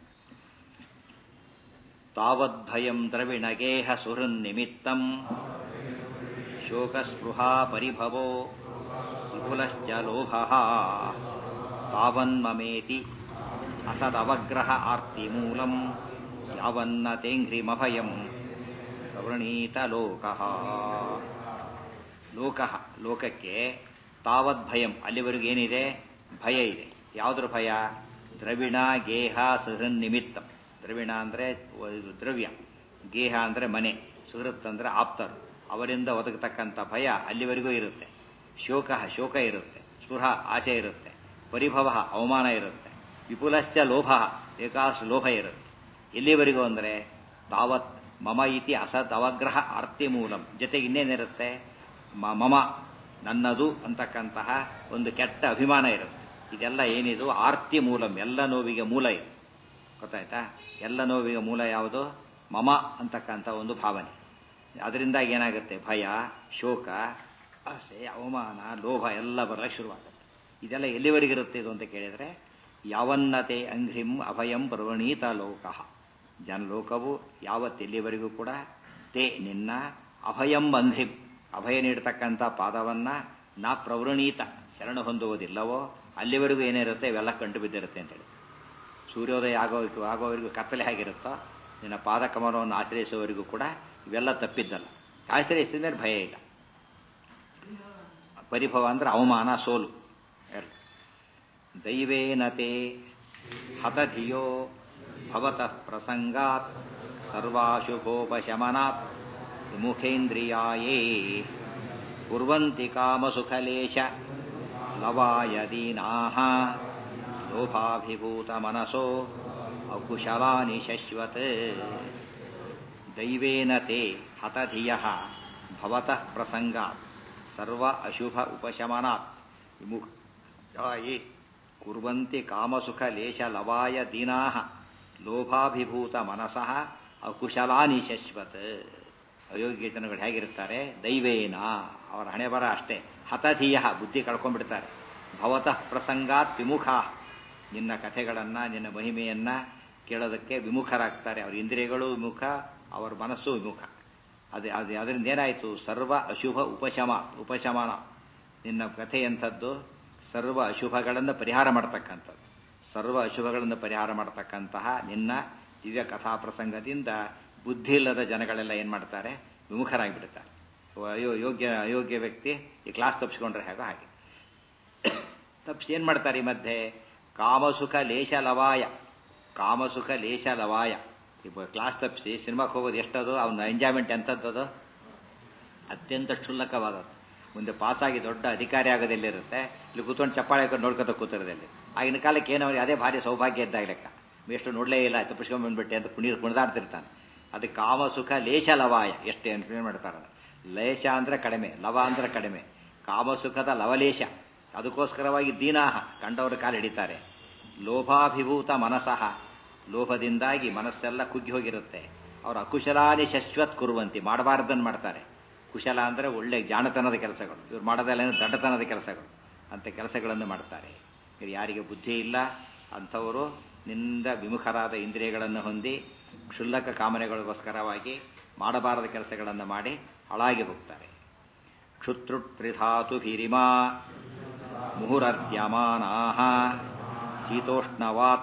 ತಾವದ್ಭಯಂ ದ್ರವಿಣಗೇಹ ಸುಹೃನ್ ನಿಮಿತ್ತಂ ಶೋಕಸ್ಪೃಹಾ ಪರಿಭವೋ ವಿಪುಲಶ್ಚ ಲೋಭ ತಾವನ್ಮಮೇತಿ ಅಸದವಗ್ರಹ ಆರ್ತಿ ಮೂಲಂ ಯಾವನ್ನ ತೇಂಘ್ರಿಮಭಯಂ ಪ್ರವೃಣೀತ ಲೋಕ ಲೋಕ ಲೋಕಕ್ಕೆ ತಾವದ್ಭಯಂ ಅಲ್ಲಿವರೆಗೂ ಏನಿದೆ ಭಯ ಇದೆ ಯಾವುದ್ರ ಭಯ ದ್ರವಿಣ ಗೇಹ ಸುಹೃನ್ ನಿಮಿತ್ತಂ ದ್ರವಿಣ ಅಂದರೆ ದ್ರವ್ಯ ಗೇಹ ಅಂದರೆ ಮನೆ ಸುಹೃತ್ ಅಂದರೆ ಆಪ್ತರು ಅವರಿಂದ ಒದಗತಕ್ಕಂಥ ಭಯ ಅಲ್ಲಿವರೆಗೂ ಇರುತ್ತೆ ಶೋಕ ಶೋಕ ಇರುತ್ತೆ ಸ್ಪೃಹ ಆಸೆ ಇರುತ್ತೆ ಪರಿಭವ ಅವಮಾನ ಇರುತ್ತೆ ವಿಪುಲಶ್ಚ ಲೋಭ ಏಕಾಶ ಲೋಭ ಇರುತ್ತೆ ಎಲ್ಲಿವರೆಗೂ ಅಂದರೆ ತಾವತ್ ಮಮ ಇತಿ ಅಸತ್ ಅವಗ್ರಹ ಆರ್ತಿ ಮೂಲಂ ಜೊತೆಗೆ ಇನ್ನೇನಿರುತ್ತೆ ಮಮ ನನ್ನದು ಅಂತಕ್ಕಂತಹ ಒಂದು ಕೆಟ್ಟ ಅಭಿಮಾನ ಇರುತ್ತೆ ಇದೆಲ್ಲ ಏನಿದು ಆರ್ತಿ ಮೂಲಂ ಎಲ್ಲ ನೋವಿಗೆ ಮೂಲ ಇದು ಗೊತ್ತಾಯ್ತಾ ಎಲ್ಲ ನೋವಿಗೆ ಮೂಲ ಯಾವುದು ಮಮ ಅಂತಕ್ಕಂಥ ಒಂದು ಭಾವನೆ ಅದರಿಂದ ಏನಾಗುತ್ತೆ ಭಯ ಶೋಕ ಆಸೆ ಅವಮಾನ ಲೋಭ ಎಲ್ಲ ಬರಲಿಕ್ಕೆ ಶುರುವಾಗುತ್ತೆ ಇದೆಲ್ಲ ಎಲ್ಲಿವರೆಗಿರುತ್ತೆ ಇದು ಅಂತ ಕೇಳಿದರೆ ಯಾವನ್ನತೆ ಅಂಘ್ರಿಂ ಅಭಯಂ ಪ್ರವಣೀತ ಲೋಕ ಜನಲೋಕವು ಯಾವತ್ತೆಲ್ಲಿವರೆಗೂ ಕೂಡ ತೇ ನಿನ್ನ ಅಭಯಂ ಅಂಘ್ರಿಂ ಅಭಯ ನೀಡತಕ್ಕಂಥ ಪಾದವನ್ನ ನಾ ಪ್ರವೃಣೀತ ಶರಣ ಹೊಂದುವುದಿಲ್ಲವೋ ಅಲ್ಲಿವರೆಗೂ ಏನಿರುತ್ತೆ ಇವೆಲ್ಲ ಕಂಡು ಬಿದ್ದಿರುತ್ತೆ ಅಂತೇಳಿ ಸೂರ್ಯೋದಯ ಆಗೋ ಆಗೋವರೆಗೂ ಕತ್ತಲೆ ಆಗಿರುತ್ತೋ ನಿನ್ನ ಪಾದಕಮಲವನ್ನು ಆಶ್ರಯಿಸುವವರೆಗೂ ಕೂಡ ಇವೆಲ್ಲ ತಪ್ಪಿದ್ದಲ್ಲ ಆಶ್ರಯಿಸಿದ ಮೇಲೆ ಭಯ ಇಲ್ಲ ಪರಿಭವ ಅಂದ್ರೆ ಅವಮಾನ ಸೋಲು ಎರಡು ದೈವೇನತೆ ಹತಧಿಯೋ ಭವತಃ ಪ್ರಸಂಗಾತ್ ಸರ್ವಾಶುಭೋಪಶಮನಾತ್ ವಿಮುಖೇಂದ್ರಿಯಾಯೇ ಕುರ್ವಂತಿ ಕಾಮಸುಖಲೇಶ ಲವಾಯ ದೀನಾಃ ಲೋಭಾಭಿಭೂತ ಮನಸೋ ಅಕುಶಲಾನಿ ಶಶ್ವತ್ ದೈವೇನ ತೇ ಹತಧಿಯಃ ಭವತಃ ಪ್ರಸಂಗಾತ್ ಸರ್ವ ಅಶುಭ ಉಪಶಮನಾತ್ ವಿಮುಖಾಯೇ ಕುರ್ವಂತಿ ಕಾಮಸುಖ ಲೇಶ ಲವಾಯ ದೀನಾಃ ಲೋಭಾಭಿಭೂತ ಮನಸಃ ಅಕುಶಲಾನಿ ಶಶ್ವತ್ ಅಯೋಗ್ಯ ಜನಗಳು ಹೇಗಿರ್ತಾರೆ ದೈವೇನ ಅವರ ಹಣೆ ಬರ ಅಷ್ಟೇ ಹತಧೀಯ ಬುದ್ಧಿ ಕಳ್ಕೊಂಡ್ಬಿಡ್ತಾರೆ ಭವತಃ ಪ್ರಸಂಗಾತ್ ವಿಮುಖ ನಿನ್ನ ಕಥೆಗಳನ್ನ ನಿನ್ನ ಮಹಿಮೆಯನ್ನ ಕೇಳೋದಕ್ಕೆ ವಿಮುಖರಾಗ್ತಾರೆ ಅವ್ರ ಇಂದ್ರಿಯಗಳು ವಿಮುಖ ಅವರ ಮನಸ್ಸು ವಿಮುಖ ಅದೇ ಅದೇ ಅದರಿಂದ ಏನಾಯಿತು ಸರ್ವ ಅಶುಭ ಉಪಶಮ ಉಪಶಮನ ನಿನ್ನ ಕಥೆ ಎಂಥದ್ದು ಸರ್ವ ಅಶುಭಗಳನ್ನು ಪರಿಹಾರ ಮಾಡತಕ್ಕಂಥದ್ದು ಸರ್ವ ಅಶುಭಗಳನ್ನು ಪರಿಹಾರ ಮಾಡತಕ್ಕಂತಹ ನಿನ್ನ ದಿವ್ಯ ಕಥಾ ಪ್ರಸಂಗದಿಂದ ಬುದ್ಧಿ ಇಲ್ಲದ ಜನಗಳೆಲ್ಲ ಏನು ಮಾಡ್ತಾರೆ ವಿಮುಖರಾಗಿಬಿಡ್ತಾರೆ ಅಯ್ಯೋ ಯೋಗ್ಯ ಅಯೋಗ್ಯ ವ್ಯಕ್ತಿ ಈ ಕ್ಲಾಸ್ ತಪ್ಪಿಸ್ಕೊಂಡ್ರೆ ಹೇಗೋ ಹಾಗೆ ತಪ್ಪಿಸಿ ಏನು ಮಾಡ್ತಾರೆ ಈ ಮಧ್ಯೆ ಕಾಮಸುಖ ಲೇಷ ಲವಾಯ ಕಾಮಸುಖ ಲೇಷ ಲವಾಯ ಈಗ ಕ್ಲಾಸ್ ತಪ್ಪಿಸಿ ಸಿನಿಮಾಕ್ಕೆ ಹೋಗೋದು ಎಷ್ಟದು ಅವನ ಎಂಜಾಯ್ಮೆಂಟ್ ಎಂಥದ್ದದು ಅತ್ಯಂತ ಕ್ಷುಲ್ಲಕವಾದದ್ದು ಮುಂದೆ ಪಾಸಾಗಿ ದೊಡ್ಡ ಅಧಿಕಾರಿ ಆಗೋದೆಲ್ಲಿರುತ್ತೆ ಇಲ್ಲಿ ಕೂತ್ಕೊಂಡು ಚಪ್ಪಾಳೆ ಹಾಕೊಂಡು ನೋಡ್ಕೊತ ಕೂತಿರೋದಲ್ಲಿ ಆಗಿನ ಕಾಲಕ್ಕೆ ಏನೋ ಅದೇ ಭಾರಿ ಸೌಭಾಗ್ಯ ಇದ್ದಾಗ ಲೆಕ್ಕ ಎಷ್ಟು ನೋಡಲೇ ಇಲ್ಲ ತಪ್ಪಿಸ್ಕೊಂಡ್ ಬಂದ್ಬಿಟ್ಟೆ ಅಂತ ಕುಣಿದು ಕುಣಿದಾಡ್ತಿರ್ತಾನೆ ಅದು ಕಾಮ ಸುಖ ಲೇಷ ಲವಾಯ ಎಷ್ಟು ಏನು ಮಾಡ್ತಾರೆ ಲೇಷ ಅಂದ್ರೆ ಕಡಿಮೆ ಲವ ಅಂದ್ರೆ ಕಡಿಮೆ ಕಾಮಸುಖದ ಲವಲೇಶ ಅದಕ್ಕೋಸ್ಕರವಾಗಿ ದೀನಾಹ ಕಂಡವರು ಕಾಲು ಹಿಡಿತಾರೆ ಲೋಭಾಭಿಭೂತ ಮನಸಃ ಲೋಭದಿಂದಾಗಿ ಮನಸ್ಸೆಲ್ಲ ಕುಗ್ಗಿ ಹೋಗಿರುತ್ತೆ ಅವರು ಅಕುಶಲಾನಿ ಶಶ್ವತ್ ಕುರುವಂತಿ ಮಾಡಬಾರ್ದನ್ನು ಮಾಡ್ತಾರೆ ಕುಶಲ ಅಂದರೆ ಒಳ್ಳೆ ಜಾಣತನದ ಕೆಲಸಗಳು ಇವ್ರು ಮಾಡೋದಲ್ಲ ದಡ್ಡತನದ ಕೆಲಸಗಳು ಅಂಥ ಕೆಲಸಗಳನ್ನು ಮಾಡ್ತಾರೆ ಇದು ಯಾರಿಗೆ ಬುದ್ಧಿ ಇಲ್ಲ ಅಂಥವರು ನಿಂದ ವಿಮುಖರಾದ ಇಂದ್ರಿಯಗಳನ್ನು ಹೊಂದಿ ಕ್ಷುಲ್ಲಕ ಕಾಮನೆಗಳಿಗೋಸ್ಕರವಾಗಿ ಮಾಡಬಾರದ ಕೆಲಸಗಳನ್ನು ಮಾಡಿ ಹಾಳಾಗಿ ಹೋಗ್ತಾರೆ ಕ್ಷುತ್ರುತ್ರಿಧಾತು ಹಿರಿಮಾ ಮುಹುರರ್ದ್ಯಮಾನಾ ಶೀತೋಷ್ಣವಾತ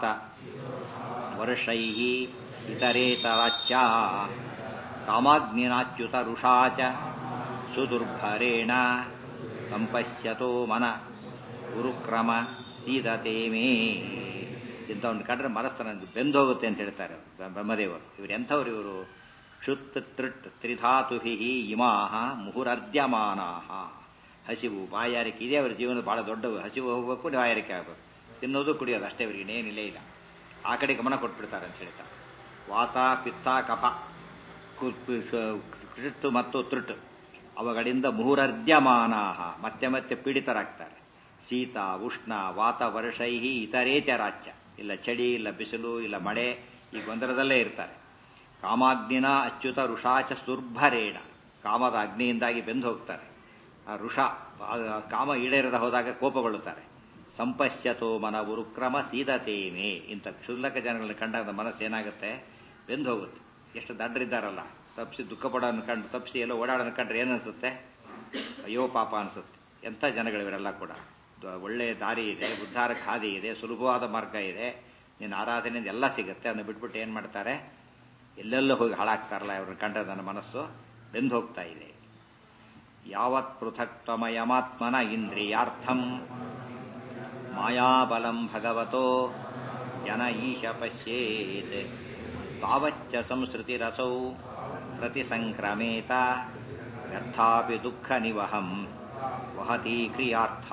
ವರ್ಷೈ ಇತರೇತರಾಚ್ಯ ಕಾಮಾಗ್ನಿನಾಚ್ಯುತ ರುಷಾ ಚ ಸುದುರ್ಭರೇಣ ಸಂಪಶ್ಯತೋ ಮನ ಗುರುಕ್ರಮ ಸೀದತೆ ಮೇ ಇಂಥವ್ನು ಕಂಡ್ರೆ ಮನಸ್ಸನ ಬೆಂದೋಗುತ್ತೆ ಅಂತ ಹೇಳ್ತಾರೆ ಬ್ರಹ್ಮದೇವರು ಇವರು ಎಂಥವ್ರು ಇವರು ಕ್ಷುತ್ ತೃಟ್ ತ್ರಿಧಾತುಹಿ ಇಮಾಹ ಮುಹುರರ್ದ್ಯಮಾನಾಹ ಹಸಿವು ಬಾಯಾರಿಕೆ ಇದೆ ಅವರ ಜೀವನ ಬಹಳ ದೊಡ್ಡ ಹಸಿವು ಹೋಗ್ಬೇಕು ಬಾಯಾರಿಕೆ ಆಗಬೇಕು ತಿನ್ನೋದು ಕುಡಿಯೋದು ಅಷ್ಟೇ ಅವರಿಗೆ ಇನ್ನೇನಿಲ್ಲೇ ಇಲ್ಲ ಆ ಕಡೆ ಗಮನ ಕೊಟ್ಬಿಡ್ತಾರೆ ಅಂತ ಹೇಳ್ತಾರೆ ವಾತ ಪಿತ್ತ ಕಫ ಕೃಟ್ಟು ಮತ್ತು ತೃಟ್ ಅವುಗಳಿಂದ ಮುಹುರರ್ದ್ಯಮಾನಾಹ ಮತ್ತೆ ಮತ್ತೆ ಪೀಡಿತರಾಗ್ತಾರೆ ಶೀತ ಉಷ್ಣ ವಾತ ವರ್ಷೈಹಿ ಇತರೇತ ರಾಜ್ಯ ಇಲ್ಲ ಚಳಿ ಇಲ್ಲ ಬಿಸಿಲು ಇಲ್ಲ ಮಳೆ ಈ ಗೊಂದಲದಲ್ಲೇ ಇರ್ತಾರೆ ಕಾಮಾಗ್ನಿನ ಅಚ್ಯುತ ಋಷಾಚ ದುರ್ಭರೇಣ ಕಾಮದ ಅಗ್ನಿಯಿಂದಾಗಿ ಬೆಂದು ಹೋಗ್ತಾರೆ ಆ ಋಷ ಕಾಮ ಈಡೇರದ ಹೋದಾಗ ಕೋಪಗೊಳ್ಳುತ್ತಾರೆ ಸಂಪಶ್ಯತೋ ಮನ ಉರುಕ್ರಮ ಸೀದತೇಮೆ ಇಂಥ ಕ್ಷುಲ್ಲಕ ಜನಗಳನ್ನ ಕಂಡಾಗ ಮನಸ್ಸು ಏನಾಗುತ್ತೆ ಬೆಂದು ಹೋಗುತ್ತೆ ಎಷ್ಟು ದಡ್ಡರಿದ್ದಾರಲ್ಲ ತಪ್ಪಿಸಿ ದುಃಖ ಪಡೋ ಅನ್ಕಂಡು ತಪ್ಪಿಸಿ ಎಲ್ಲೋ ಓಡಾಡೋ ಅನ್ಕೊಂಡ್ರೆ ಏನು ಅನ್ಸುತ್ತೆ ಅಯ್ಯೋ ಪಾಪ ಅನ್ಸುತ್ತೆ ಎಂಥ ಜನಗಳಿವರೆಲ್ಲ ಕೂಡ ಒಳ್ಳೆಯ ದಾರಿ ಇದೆ ಉದ್ಧಾರ ಖಾದಿ ಇದೆ ಸುಲಭವಾದ ಮಾರ್ಗ ಇದೆ ನಿನ್ನ ಆರಾಧನೆಯಿಂದ ಎಲ್ಲ ಸಿಗುತ್ತೆ ಅದನ್ನು ಬಿಟ್ಬಿಟ್ಟು ಏನು ಮಾಡ್ತಾರೆ ಎಲ್ಲೆಲ್ಲ ಹೋಗಿ ಹಾಳಾಗ್ತಾರಲ್ಲ ಇವ್ರನ್ನ ಕಂಡ್ರೆ ನನ್ನ ಮನಸ್ಸು ಬೆಂದು ಹೋಗ್ತಾ ಇದೆ ಯಾವತ್ ಪೃಥಕ್ತ್ವಮಯಮಾತ್ಮನ ಇಂದ್ರಿಯಾರ್ಥಂ ಮಾಯಾಬಲಂ ಭಗವತೋ ಜನ ಈಶ ಪಶ್ಯೇತ್ ತಾವಚ್ಚ ಸಂಸ್ಕೃತಿರಸೌ ಪ್ರತಿಸಂಕ್ರಮೇತ ವ್ಯರ್ಥಾಪಿ ದುಃಖ ನಿವಹಂ ವಹತಿ ಕ್ರಿಯಾರ್ಥ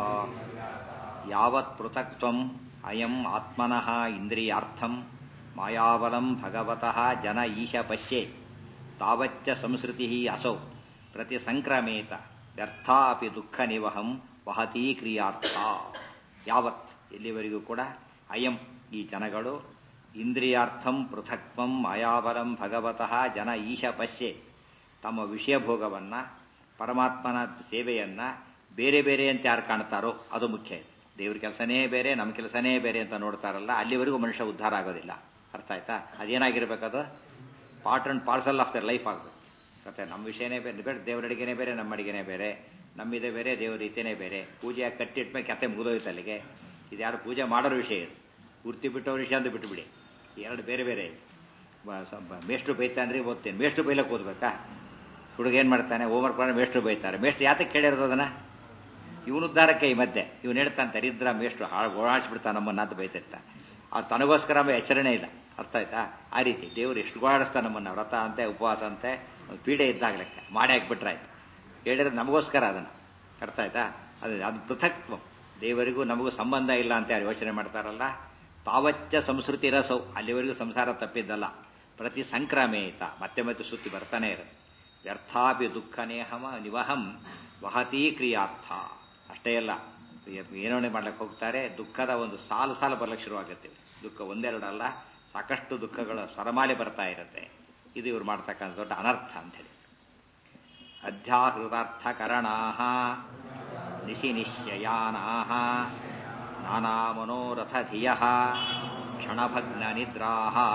ಯಾವತ್ ಪೃಥಕ್ತ್ವಂ ಅಯಂ ಆತ್ಮನಃ ಇಂದ್ರಿಯಾರ್ಥಂ ಮಾಯಾಬಲಂ ಭಗವತಃ ಜನ ಈಶ ಪಶ್ಯೆ ತಾವಚ್ಚ ಸಂಸ್ಕೃತಿ ಅಸೌ ಪ್ರತಿ ಸಂಕ್ರಮೇತ ವ್ಯರ್ಥ ಅಪಿ ದುಃಖ ನಿವಹಂ ವಹತಿ ಕ್ರಿಯಾರ್ಥ ಯಾವತ್ ಇಲ್ಲಿವರೆಗೂ ಕೂಡ ಅಯಂ ಈ ಜನಗಳು ಇಂದ್ರಿಯಾರ್ಥಂ ಪೃಥಕ್ವಂ ಮಾಯಾಬಲಂ ಭಗವತಃ ಜನ ಈಶ ಪಶ್ಯೆ ತಮ್ಮ ವಿಷಯ ಭೋಗವನ್ನ ಪರಮಾತ್ಮನ ಸೇವೆಯನ್ನ ಬೇರೆ ಬೇರೆ ಅಂತ ಯಾರು ಕಾಣ್ತಾರೋ ಅದು ಮುಖ್ಯ ದೇವ್ರ ಕೆಲಸನೇ ಬೇರೆ ನಮ್ಮ ಕೆಲಸನೇ ಬೇರೆ ಅಂತ ನೋಡ್ತಾರಲ್ಲ ಅಲ್ಲಿವರೆಗೂ ಮನುಷ್ಯ ಉದ್ಧಾರ ಆಗೋದಿಲ್ಲ ಅರ್ಥ ಆಯ್ತಾ ಅದೇನಾಗಿರ್ಬೇಕದು part and parcel of the life ಆಗಬೇಕು ಮತ್ತೆ ನಮ್ಮ ವಿಷಯನೇ ಬೇರೆ ಬೇರೆ ದೇವರ ಅಡಿಗೆನೇ ಬೇರೆ ನಮ್ಮ ಅಡಿಗೆನೇ ಬೇರೆ ನಮ್ಮಿದೆ ಬೇರೆ ದೇವರ ರೀತಿಯೇ ಬೇರೆ ಪೂಜೆ ಕಟ್ಟಿಟ್ಮೇಲೆ ಕತೆ ಮುಗಿದೋಯ್ತು ಅಲ್ಲಿಗೆ ಇದು ಯಾರು ಪೂಜೆ ಮಾಡೋರ ವಿಷಯ ಇದು ಪೂರ್ತಿ ಬಿಟ್ಟವ್ರ ವಿಷಯ ಅಂತ ಬಿಟ್ಟುಬಿಡಿ ಎರಡು ಬೇರೆ ಬೇರೆ ಮೇಷ್ಟ್ರು ಬೈತಾನ್ರಿ ಓದ್ತೇನೆ ಮೇಷ್ಟ್ರು ಬೈಲಕ್ಕೆ ಓದ್ಬೇಕಾ ಹುಡುಗ ಏನು ಮಾಡ್ತಾನೆ ಹೋಮ್ವರ್ಕ್ ಮಾಡಿ ಮೇಷ್ಟ್ರು ಬೈತಾರೆ ಮೇಷ್ಟ್ರು ಯಾತಕ್ಕೆ ಕೇಳಿರೋದು ಅದನ್ನ ಇವನು ಉದ್ಧಾರಕ್ಕೆ ಈ ಮಧ್ಯೆ ಇವನು ಹೇಳ್ತಾನೆ ದರಿದ್ರ ಮೇಷ್ಟ್ರು ಹಾಳು ಓಡಾಡಿಸ್ಬಿಡ್ತಾನೆ ನಮ್ಮನ್ನ ಅಂತ ಬೈತಿರ್ತಾನೆ ಅವ್ರು ತನಗೋಸ್ಕರ ಎಚ್ಚರಣೆ ಇಲ್ಲ ಅರ್ಥ ಆಯ್ತಾ ಆ ರೀತಿ ದೇವರು ಎಷ್ಟು ಗೋಳಾಡಿಸ್ತಾನೆ ನಮ್ಮನ್ನ ವ್ರತ ಅಂತೆ ಉಪವಾಸ ಅಂತೆ ಪೀಡೆ ಇದ್ದಾಗ ಲೆಕ್ಕ ಮಾಡಿ ಹಾಕ್ಬಿಟ್ರಾಯ್ತು ಹೇಳಿದ್ರೆ ನಮಗೋಸ್ಕರ ಅದನ್ನು ಅರ್ಥ ಆಯ್ತಾ ಅದು ಅದು ಪೃಥಕ್ತ್ವ ದೇವರಿಗೂ ನಮಗೂ ಸಂಬಂಧ ಇಲ್ಲ ಅಂತ ಯಾರು ಯೋಚನೆ ಮಾಡ್ತಾರಲ್ಲ ತಾವಚ್ಚ ಸಂಸ್ಕೃತಿ ರಸೌ ಅಲ್ಲಿವರೆಗೂ ಸಂಸಾರ ತಪ್ಪಿದ್ದಲ್ಲ ಪ್ರತಿ ಸಂಕ್ರಮೇತ ಮತ್ತೆ ಮತ್ತೆ ಸುತ್ತಿ ಬರ್ತಾನೆ ಇರುತ್ತೆ ವ್ಯರ್ಥಾಪಿ ದುಃಖ ನೇಹಮ ನಿವಹಂ ವಹತೀ ಕ್ರಿಯಾರ್ಥ ಅಷ್ಟೇ ಅಲ್ಲ ಏನೋಣೆ ಮಾಡ್ಲಿಕ್ಕೆ ಹೋಗ್ತಾರೆ ದುಃಖದ ಒಂದು ಸಾಲು ಸಾಲು ಬರ್ಲಿಕ್ಕೆ ಶುರುವಾಗುತ್ತೆ ದುಃಖ ಒಂದೆರಡು ಅಲ್ಲ ಸಾಕಷ್ಟು ದುಃಖಗಳ ಸರಮಾಲೆ ಬರ್ತಾ ಇರುತ್ತೆ ಇದು ಇವ್ರು ಮಾಡ್ತಕ್ಕಂಥ ದೊಡ್ಡ ಅನರ್ಥ ಅಂತೇಳಿ ಅಧ್ಯಾಹೃತಾರ್ಥಕರಣಾ ನಿಶಿ ನಿಶ್ಚಯಾನಾ ನಾನಾ ಮನೋರಥ ಧಿಯ ಕ್ಷಣಭಗ್ನ ನಿದ್ರಾ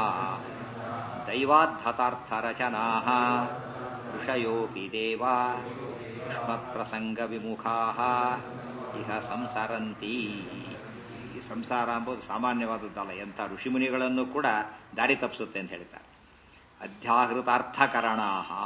ದೈವಾದ್ಧತಾರ್ಥರಚನಾ ಋಷಯೋಪಿ ದೇವ ಯುಷ್ಮತ್ಪ್ರಸಂಗ ವಿಮುಖಾ ಇಹ ಸಂಸರಂತಿ ಈ ಸಂಸಾರ ಎಂಬುದು ಸಾಮಾನ್ಯವಾದದ್ದಲ್ಲ ಎಂಥ ಋಷಿಮುನಿಗಳನ್ನು ಕೂಡ ದಾರಿ ತಪ್ಪಿಸುತ್ತೆ ಅಂತ ಹೇಳ್ತಾರೆ ಅಧ್ಯಾಹೃತಾರ್ಥಕರಣ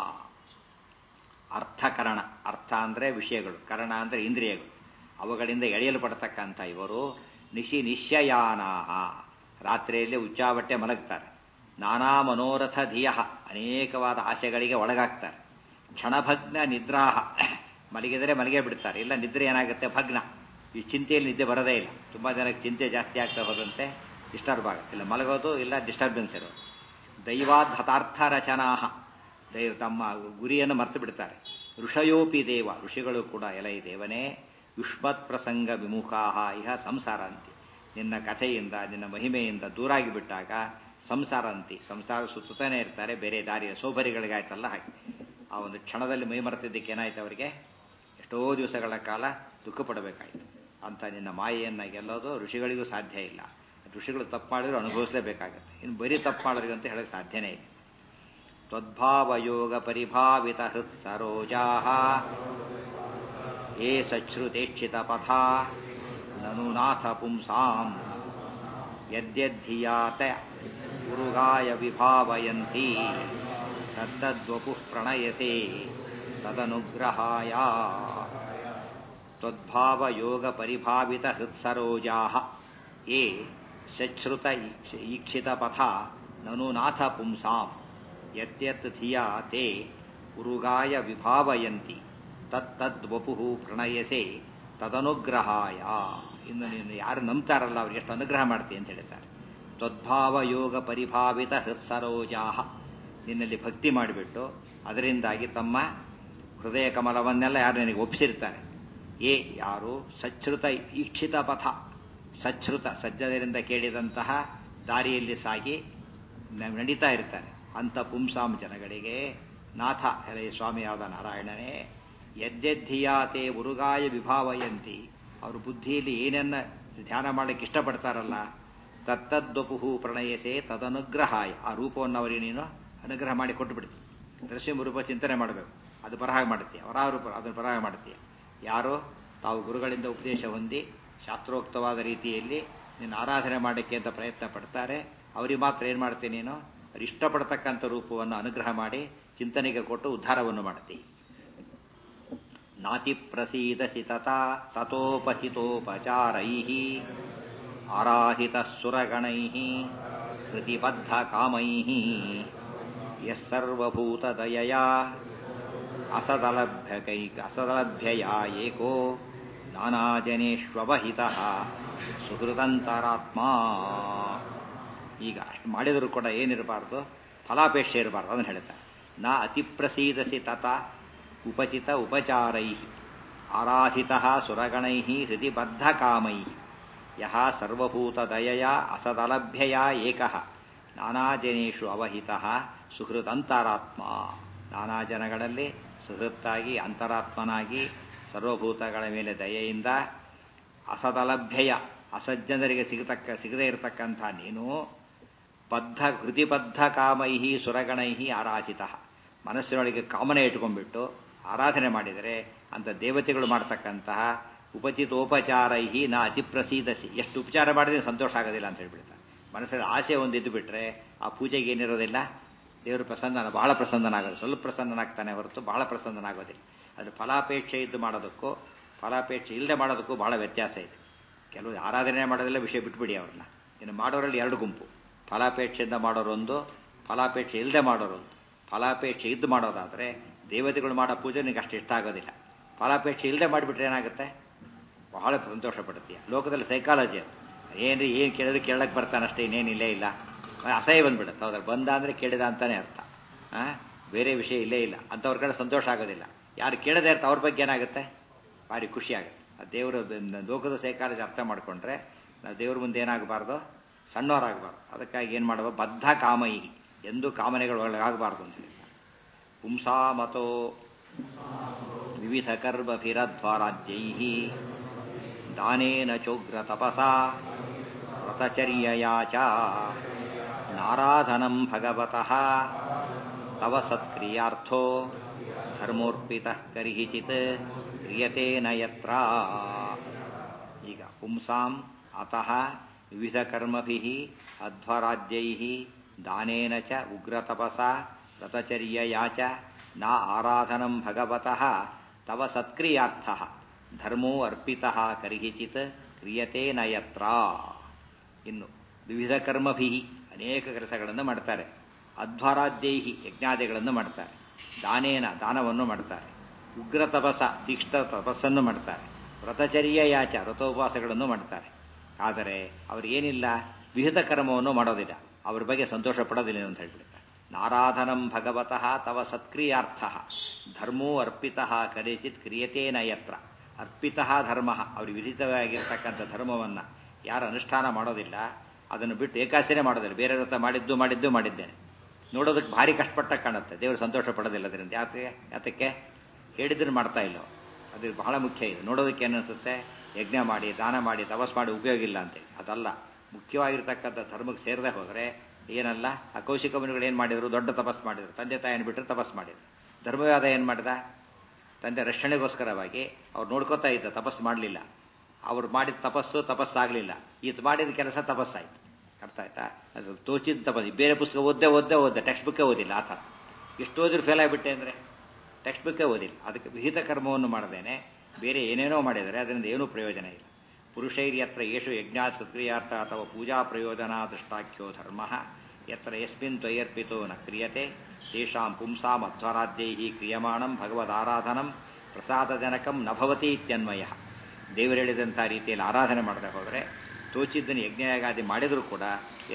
ಅರ್ಥಕರಣ ಅರ್ಥ ಅಂದರೆ ವಿಷಯಗಳು ಕರಣ ಅಂದರೆ ಇಂದ್ರಿಯಗಳು ಅವುಗಳಿಂದ ಎಳೆಯಲ್ಪಡ್ತಕ್ಕಂಥ ಇವರು ನಿಶಿ ನಿಶ್ಚಯಾನಾಹ ರಾತ್ರಿಯಲ್ಲಿ ಉಚ್ಚಾಬಟ್ಟೆ ಮಲಗ್ತಾರೆ ನಾನಾ ಮನೋರಥ ಧಿಯ ಅನೇಕವಾದ ಆಸೆಗಳಿಗೆ ಒಳಗಾಗ್ತಾರೆ ಕ್ಷಣಭಗ್ನ ನಿದ್ರಾಹ ಮಲಗಿದರೆ ಮಲಗೇ ಬಿಡ್ತಾರೆ ಇಲ್ಲ ನಿದ್ರೆ ಏನಾಗುತ್ತೆ ಭಗ್ನ ಈ ಚಿಂತೆಯಲ್ಲಿ ನಿದ್ದೆ ಬರೋದೇ ಇಲ್ಲ ತುಂಬ ಜನಕ್ಕೆ ಚಿಂತೆ ಜಾಸ್ತಿ ಆಗ್ತಾ ಹೋದಂತೆ ಡಿಸ್ಟರ್ಬ್ ಆಗುತ್ತೆ ಇಲ್ಲ ಮಲಗೋದು ಇಲ್ಲ ಡಿಸ್ಟರ್ಬೆನ್ಸ್ ಇರೋದು ದೈವಾದ್ ಹತಾರ್ಥ ರಚನಾಹ ದೈವ ತಮ್ಮ ಗುರಿಯನ್ನು ಮರ್ತು ಬಿಡ್ತಾರೆ ಋಷಯೋಪಿ ದೇವ ಋಷಿಗಳು ಕೂಡ ಎಲೈ ದೇವನೇ ಯುಷ್ಮತ್ ಪ್ರಸಂಗ ವಿಮುಖಾಹ ಇಹ ಸಂಸಾರ ಅಂತಿ ನಿನ್ನ ಕಥೆಯಿಂದ ನಿನ್ನ ಮಹಿಮೆಯಿಂದ ದೂರಾಗಿ ಬಿಟ್ಟಾಗ ಸಂಸಾರ ಅಂತಿ ಸಂಸಾರ ಸುತ್ತಾನೆ ಇರ್ತಾರೆ ಬೇರೆ ದಾರಿಯ ಸೋಬರಿಗಳಿಗಾಯ್ತಲ್ಲ ಹಾಗೆ ಆ ಒಂದು ಕ್ಷಣದಲ್ಲಿ ಮೈ ಮರೆತಿದ್ದಕ್ಕೆ ಏನಾಯ್ತು ಅವರಿಗೆ ಎಷ್ಟೋ ದಿವಸಗಳ ಕಾಲ ದುಃಖ ಪಡಬೇಕಾಯ್ತು ಅಂತ ನಿನ್ನ ಮಾಯೆಯನ್ನ ಗೆಲ್ಲೋದು ಋಷಿಗಳಿಗೂ ಸಾಧ್ಯ ಇಲ್ಲ ಋಷಿಗಳು ತಪ್ಪು ಮಾಡಿದ್ರು ಅನುಭವಿಸಲೇಬೇಕಾಗತ್ತೆ ಇನ್ನು ಬರೀ ತಪ್ಪು ಮಾಡೋರಿಗೆ ಅಂತ ಹೇಳಕ್ಕೆ ಸಾಧ್ಯನೇ ಇಲ್ಲ ತ್ವದ್ಭಾವಯೋಗ ಪರಿಭಾವಿತ ಹೃತ್ ಸರೋಜಾ ಏ ಸಚ್ರುತೇಕ್ಷಿತ ಪಥ ನನು ನಾಥ ಪುಂಸಾಂ ಯದ್ಯದ್ಧಿಯಾತ ಗುರುಗಾಯ ವಿಭಾವಯಂತಿ ತದ್ದದ್ವಪುಃ ಪ್ರಣಯಸೆ ತದನುಗ್ರಹಾಯ ತ್ವದ್ಭಾವಯೋಗ ಪರಿಭಾವಿತ ಹೃತ್ಸರೋಜಾ ಏ ಶಶ್ರುತ ಈಕ್ಷಿತ ಪಥ ನನು ನಾಥ ಪುಂಸಾಂ ಯತ್ಯತ್ ಧಿಯಾ ತೇ ಉರುಗಾಯ ವಿಭಾವಯಂತಿ ತತ್ತದ್ವಪುಃ ಪ್ರಣಯಸೆ ತದನುಗ್ರಹಾಯ ಇನ್ನು ನೀನು ಯಾರು ನಂಬ್ತಾರಲ್ಲ ಅವ್ರಿಗೆ ಎಷ್ಟು ಅನುಗ್ರಹ ಮಾಡ್ತೀನಿ ಅಂತ ಹೇಳ್ತಾರೆ ತ್ವದ್ಭಾವ ಯೋಗ ಪರಿಭಾವಿತ ಹೃತ್ಸರೋಜಾಹ ನಿನ್ನಲ್ಲಿ ಭಕ್ತಿ ಮಾಡಿಬಿಟ್ಟು ಅದರಿಂದಾಗಿ ತಮ್ಮ ಹೃದಯ ಕಮಲವನ್ನೆಲ್ಲ ಯಾರು ನಿನಗೆ ಒಪ್ಪಿಸಿರ್ತಾರೆ ಏ ಯಾರು ಸಚ್ಛೃತ ಈಕ್ಷಿತ ಪಥ ಸಚ್ಛೃತ ಸಜ್ಜನರಿಂದ ಕೇಳಿದಂತಹ ದಾರಿಯಲ್ಲಿ ಸಾಗಿ ನಡೀತಾ ಇರ್ತಾರೆ ಅಂಥ ಪುಂಸಾಂ ಜನಗಳಿಗೆ ನಾಥ ಎಲೆಯ ಸ್ವಾಮಿಯಾದ ನಾರಾಯಣನೇ ಯದ್ಯದ್ಧಿಯಾತೆ ಉರುಗಾಯ ವಿಭಾವಯಂತಿ ಅವರು ಬುದ್ಧಿಯಲ್ಲಿ ಏನನ್ನ ಧ್ಯಾನ ಮಾಡಲಿಕ್ಕೆ ಇಷ್ಟಪಡ್ತಾರಲ್ಲ ತತ್ತದ್ವಪುಹು ಪ್ರಣಯಸೆ ತದನುಗ್ರಹಾಯ ಆ ರೂಪವನ್ನು ಅವರಿಗೆ ನೀನು ಅನುಗ್ರಹ ಮಾಡಿ ಕೊಟ್ಟು ಬಿಡ್ತಿ ನರಸಿಂಹ ರೂಪ ಚಿಂತನೆ ಮಾಡಬೇಕು ಅದು ಬರಹ ಮಾಡುತ್ತೀಯ ಅವರ ರೂಪ ಅದನ್ನು ಬರಹ ಮಾಡುತ್ತೀಯ ಯಾರೋ ತಾವು ಗುರುಗಳಿಂದ ಉಪದೇಶ ಹೊಂದಿ ಶಾಸ್ತ್ರೋಕ್ತವಾದ ರೀತಿಯಲ್ಲಿ ನಿನ್ನ ಆರಾಧನೆ ಮಾಡಲಿಕ್ಕೆ ಅಂತ ಪ್ರಯತ್ನ ಪಡ್ತಾರೆ ಅವರಿಗೆ ಮಾತ್ರ ಏನು ಮಾಡ್ತೀನಿ ನೀನು ಅವ್ರು ಇಷ್ಟಪಡ್ತಕ್ಕಂಥ ರೂಪವನ್ನು ಅನುಗ್ರಹ ಮಾಡಿ ಚಿಂತನೆಗೆ ಕೊಟ್ಟು ಉದ್ಧಾರವನ್ನು ಮಾಡ್ತಿ ನಾತಿ ಪ್ರಸೀದಸಿ ತಥಾ ತಥೋಪಚಿತೋಪಚಾರೈ ಆರಾಹಿತ ಸುರಗಣೈ ಕೃತಿಬದ್ಧ ಕಾಮೈ ಯಸ್ಸರ್ವಭೂತದಯಯ ಅಸದಲಭ್ಯಕೈಕ ಅಸದಲಭ್ಯಯ ಏಕೋ ನಾನಾಜನೇಶ್ವವಹಿತ ಸುಹೃದಂತರಾತ್ಮ ಈಗ ಅಷ್ಟು ಮಾಡಿದರೂ ಕೂಡ ಏನಿರಬಾರ್ದು ಫಲಾಪೇಕ್ಷೆ ಇರಬಾರ್ದು ಅದನ್ನು ಹೇಳ್ತಾರೆ ನಾ ಅತಿಪ್ರಸೀದಸಿ ತತ ಉಪಚಿತ ಉಪಚಾರೈ ಆರಾಧಿತ ಸುರಗಣೈ ಹೃದಯ ಬದ್ಧ ಕಾಮೈ ಯಹ ಸರ್ವಭೂತದಯಯ ಅಸದಲಭ್ಯಯ ಏಕ ನಾನಾ ಜನೇಶು ಅವಹಿತ ಸುಹೃತ್ ಅಂತರಾತ್ಮ ನಾನಾ ಜನಗಳಲ್ಲಿ ಸುಹೃತ್ತಾಗಿ ಅಂತರಾತ್ಮನಾಗಿ ಸರ್ವಭೂತಗಳ ಮೇಲೆ ದಯೆಯಿಂದ ಅಸದಲಭ್ಯಯ ಅಸಜ್ಜನರಿಗೆ ಸಿಗತಕ್ಕ ಸಿಗದೇ ಇರತಕ್ಕಂಥ ನೀನು ಬದ್ಧ ಕೃತಿಬದ್ಧ ಕಾಮೈಹಿ ಸುರಗಣೈಹಿ ಆರಾಧಿತ ಮನಸ್ಸಿನೊಳಗೆ ಕಾಮನೆ ಇಟ್ಕೊಂಡ್ಬಿಟ್ಟು ಆರಾಧನೆ ಮಾಡಿದರೆ ಅಂತ ದೇವತೆಗಳು ಮಾಡ್ತಕ್ಕಂತಹ ಉಪಚಿತೋಪಚಾರೈಹಿ ನಾ ಅತಿ ಪ್ರಸೀದಸಿ ಎಷ್ಟು ಉಪಚಾರ ಮಾಡಿದ್ರೆ ಸಂತೋಷ ಆಗೋದಿಲ್ಲ ಅಂತ ಹೇಳ್ಬಿಡ್ತಾರೆ ಮನಸ್ಸಲ್ಲಿ ಆಸೆ ಒಂದು ಇದ್ದು ಬಿಟ್ರೆ ಆ ಪೂಜೆಗೆ ಏನಿರೋದಿಲ್ಲ ದೇವರು ಪ್ರಸನ್ನ ಬಹಳ ಪ್ರಸನ್ನನಾಗೋದು ಸ್ವಲ್ಪ ಪ್ರಸನ್ನನಾಗ್ತಾನೆ ಹೊರತು ಬಹಳ ಪ್ರಸನ್ನನಾಗೋದಿಲ್ಲ ಅದು ಫಲಾಪೇಕ್ಷೆ ಇದ್ದು ಮಾಡೋದಕ್ಕೂ ಫಲಾಪೇಕ್ಷೆ ಇಲ್ಲದೆ ಮಾಡೋದಕ್ಕೂ ಬಹಳ ವ್ಯತ್ಯಾಸ ಇದೆ ಕೆಲವು ಆರಾಧನೆ ಮಾಡೋದೆಲ್ಲ ವಿಷಯ ಬಿಟ್ಬಿಡಿ ಅವ್ರನ್ನ ಇನ್ನು ಮಾಡೋರಲ್ಲಿ ಎರಡು ಗುಂಪು ಫಲಾಪೇಕ್ಷೆಯಿಂದ ಮಾಡೋರೊಂದು ಫಲಾಪೇಕ್ಷೆ ಇಲ್ಲದೆ ಮಾಡೋರೊಂದು ಫಲಾಪೇಕ್ಷೆ ಇದ್ದು ಮಾಡೋದಾದರೆ ದೇವತೆಗಳು ಮಾಡೋ ಪೂಜೆ ನಿನಗೆ ಅಷ್ಟು ಇಷ್ಟ ಆಗೋದಿಲ್ಲ ಫಲಾಪೇಕ್ಷೆ ಇಲ್ಲದೆ ಮಾಡಿಬಿಟ್ರೆ ಏನಾಗುತ್ತೆ ಬಹಳ ಸಂತೋಷ ಪಡುತ್ತೀಯ ಲೋಕದಲ್ಲಿ ಸೈಕಾಲಜಿ ಅದು ಏನ್ರಿ ಏನು ಕೇಳಿದ್ರೆ ಕೇಳಕ್ಕೆ ಬರ್ತಾನಷ್ಟೇ ಇನ್ನೇನಿಲ್ಲೇ ಇಲ್ಲ ಅಸಹ್ಯ ಬಂದ್ಬಿಡುತ್ತೆ ಹೌದಾ ಬಂದ ಅಂದರೆ ಕೇಳಿದ ಅಂತಾನೆ ಅರ್ಥ ಆ? ಬೇರೆ ವಿಷಯ ಇಲ್ಲೇ ಇಲ್ಲ ಅಂಥವ್ರ ಕಡೆ ಸಂತೋಷ ಆಗೋದಿಲ್ಲ ಯಾರು ಕೇಳದೆ ಇರ್ತ ಅವ್ರ ಬಗ್ಗೆ ಏನಾಗುತ್ತೆ ಭಾರಿ ಖುಷಿ ಆಗುತ್ತೆ ಆ ದೇವರು ಲೋಕದ ಸೈಕಾಲಜಿ ಅರ್ಥ ಮಾಡಿಕೊಂಡ್ರೆ ನಾವು ದೇವ್ರ ಮುಂದೆ ಏನಾಗಬಾರ್ದು ಸಣ್ಣವರಾಗಬಾರ್ದು ಅದಕ್ಕಾಗಿ ಏನು ಮಾಡುವ ಬದ್ಧ ಕಾಮೈ ಎಂದು ಕಾಮನೆಗಳು ಒಳಗಾಗಬಾರ್ದು ಅಂತ ಹೇಳಿ ಪುಂಸಾ ಮತೋ ವಿವಿಧ ಕರ್ಮಭಿರಧ್ವರಾಜ್ಯೈ ದಾನೇನ ಚೋಗ್ರ ತಪಸಾ ವ್ರತಚರ್ಯಯಾ ಚ ನಾರಾಧನಂ ಭಗವತಃ ತವ ಸತ್ಕ್ರಿಯಾರ್ಥೋ ಧರ್ಮೋರ್ಪಿತ ಕರಿಹಿಚಿತ್ ಕ್ರಿಯತೇನ ಯತ್ರ ಈಗ ಪುಂಸಾಂ ಅತಃ ವಿವಿಧ ಕರ್ಮಭಿ ಅಧ್ವರಾಜ್ಯೈ ದಾನೇನ ಚ ಉಗ್ರತಪಸ ವ್ರತಚರ್ಯಯಾ ಚ ನಾ ಆರಾಧನಂ ಭಗವತಃ ತವ ಸತ್ಕ್ರಿಯಾರ್ಥ ಧರ್ಮೋ ಅರ್ಪಿತ ಕರಿಹಿಚಿತ್ ಕ್ರಿಯತೇನ ಯತ್ರ ಇನ್ನು ವಿವಿಧ ಕರ್ಮಭಿ ಅನೇಕ ಕೆಲಸಗಳನ್ನು ಮಾಡ್ತಾರೆ ಅಧ್ವರಾದ್ಯೈಹಿ ಯಜ್ಞಾದಿಗಳನ್ನು ಮಾಡ್ತಾರೆ ದಾನೇನ ದಾನವನ್ನು ಮಾಡ್ತಾರೆ ಉಗ್ರ ತಪಸ ತೀಕ್ಷ್ಣ ತಪಸ್ಸನ್ನು ಮಾಡ್ತಾರೆ ವ್ರತಚರ್ಯ ಯಾಚ ವ್ರತೋಪವಾಸಗಳನ್ನು ಮಾಡ್ತಾರೆ ಆದರೆ ಅವ್ರಿಗೇನಿಲ್ಲ ವಿಹಿತ ಕರ್ಮವನ್ನು ಮಾಡೋದಿಲ್ಲ ಅವ್ರ ಬಗ್ಗೆ ಸಂತೋಷ ಪಡೋದಿಲ್ಲ ಅಂತ ಹೇಳ್ಬಿಡ್ತಾರೆ ನಾರಾಧನಂ ಭಗವತಃ ತವ ಸತ್ಕ್ರಿಯಾರ್ಥ ಧರ್ಮೋ ಅರ್ಪಿತ ಕರಿಚಿತ್ ಕ್ರಿಯತೇನ ಯತ್ರ ಅರ್ಪಿತ ಧರ್ಮ ಅವ್ರಿಗೆ ವಿಧಿತವಾಗಿರ್ತಕ್ಕಂಥ ಧರ್ಮವನ್ನು ಯಾರು ಅನುಷ್ಠಾನ ಮಾಡೋದಿಲ್ಲ ಅದನ್ನು ಬಿಟ್ಟು ಏಕಾಸನೆ ಮಾಡೋದಿಲ್ಲ ಬೇರೆ ವ್ರತ ಮಾಡಿದ್ದು ಮಾಡಿದ್ದು ಮಾಡಿದ್ದೇನೆ ನೋಡೋದಕ್ಕೆ ಭಾರಿ ಕಷ್ಟಪಟ್ಟ ಕಾಣುತ್ತೆ ದೇವರು ಸಂತೋಷ ಪಡೋದಿಲ್ಲ ಅದರಿಂದ ಯಾಕೆ ಯಾತಕ್ಕೆ ಹೇಳಿದ್ದನ್ನು ಮಾಡ್ತಾ ಇಲ್ಲ ಅದು ಬಹಳ ಮುಖ್ಯ ಇದು ನೋಡೋದಕ್ಕೆ ಏನು ಅನಿಸುತ್ತೆ ಯಜ್ಞ ಮಾಡಿ ದಾನ ಮಾಡಿ ತಪಸ್ ಮಾಡಿ ಉಪಯೋಗ ಇಲ್ಲ ಅಂತೇಳಿ ಅದಲ್ಲ ಮುಖ್ಯವಾಗಿರ್ತಕ್ಕಂಥ ಧರ್ಮಕ್ಕೆ ಸೇರದೆ ಹೋದರೆ ಏನಲ್ಲ ಆ ಕೌಶಿಕ ಮುನಿಗಳು ಏನು ಮಾಡಿದರು ದೊಡ್ಡ ತಪಸ್ ಮಾಡಿದರು ತಂದೆ ತಾಯಿನ ಬಿಟ್ಟರೆ ತಪಸ್ ಮಾಡಿದರು ಧರ್ಮವಾದ ಏನು ಮಾಡಿದ ತಂದೆ ರಕ್ಷಣೆಗೋಸ್ಕರವಾಗಿ ಅವ್ರು ನೋಡ್ಕೋತಾ ಇದ್ದ ತಪಸ್ ಮಾಡಲಿಲ್ಲ ಅವ್ರು ಮಾಡಿದ ತಪಸ್ಸು ತಪಸ್ಸಾಗಲಿಲ್ಲ ಈತ ಮಾಡಿದ ಕೆಲಸ ತಪಸ್ಸಾಯ್ತು ಅರ್ಥ ಆಯ್ತಾ ಅದು ತೋಚಿದ ತಪಸ್ಸು ಬೇರೆ ಪುಸ್ತಕ ಓದ್ದೆ ಓದ್ದೆ ಓದ್ದೆ ಟೆಕ್ಸ್ಟ್ ಬುಕ್ಕೇ ಓದಿಲ್ಲ ಆ ಥರ ಎಷ್ಟು ಓದಿದ್ರು ಫೇಲ್ ಆಗಿಬಿಟ್ಟೆ ಅಂದರೆ ಟೆಕ್ಸ್ಟ್ ಬುಕ್ಕೇ ಓದಿಲ್ಲ ಅದಕ್ಕೆ ವಿಹಿತ ಕರ್ಮವನ್ನು ಮಾಡದೇನೆ ಬೇರೆ ಏನೇನೋ ಮಾಡಿದರೆ ಅದರಿಂದ ಏನೂ ಪ್ರಯೋಜನ ಇಲ್ಲ ಪುರುಷೈರ್ಯತ್ರ ಯೇಷು ಯಜ್ಞಾ ಸಕ್ರಿಯಾರ್ಥ ಅಥವಾ ಪೂಜಾ ಪ್ರಯೋಜನ ದೃಷ್ಟಾಖ್ಯೋ ಧರ್ಮ ಯತ್ರ ಯಸ್ಮಿನ್ ತ್ವಯರ್ಪಿತೋ ನ ಕ್ರಿಯತೆ ತೇಷಾಂ ಪುಂಸಾಂ ಅಧ್ವರಾದ್ಯೈ ಕ್ರಿಯಮಾಣಂ ಭಗವದಾರಾಧನಂ ಪ್ರಸಾದಜನಕಂ ನ ಭವತಿ ಇತ್ಯನ್ವಯ ದೇವರು ಹೇಳಿದಂಥ ರೀತಿಯಲ್ಲಿ ಆರಾಧನೆ ಮಾಡದೆ ಹೋದರೆ ತೋಚಿದ್ದನ್ನು ಯಜ್ಞಯಾಗಾದಿ ಮಾಡಿದರೂ ಕೂಡ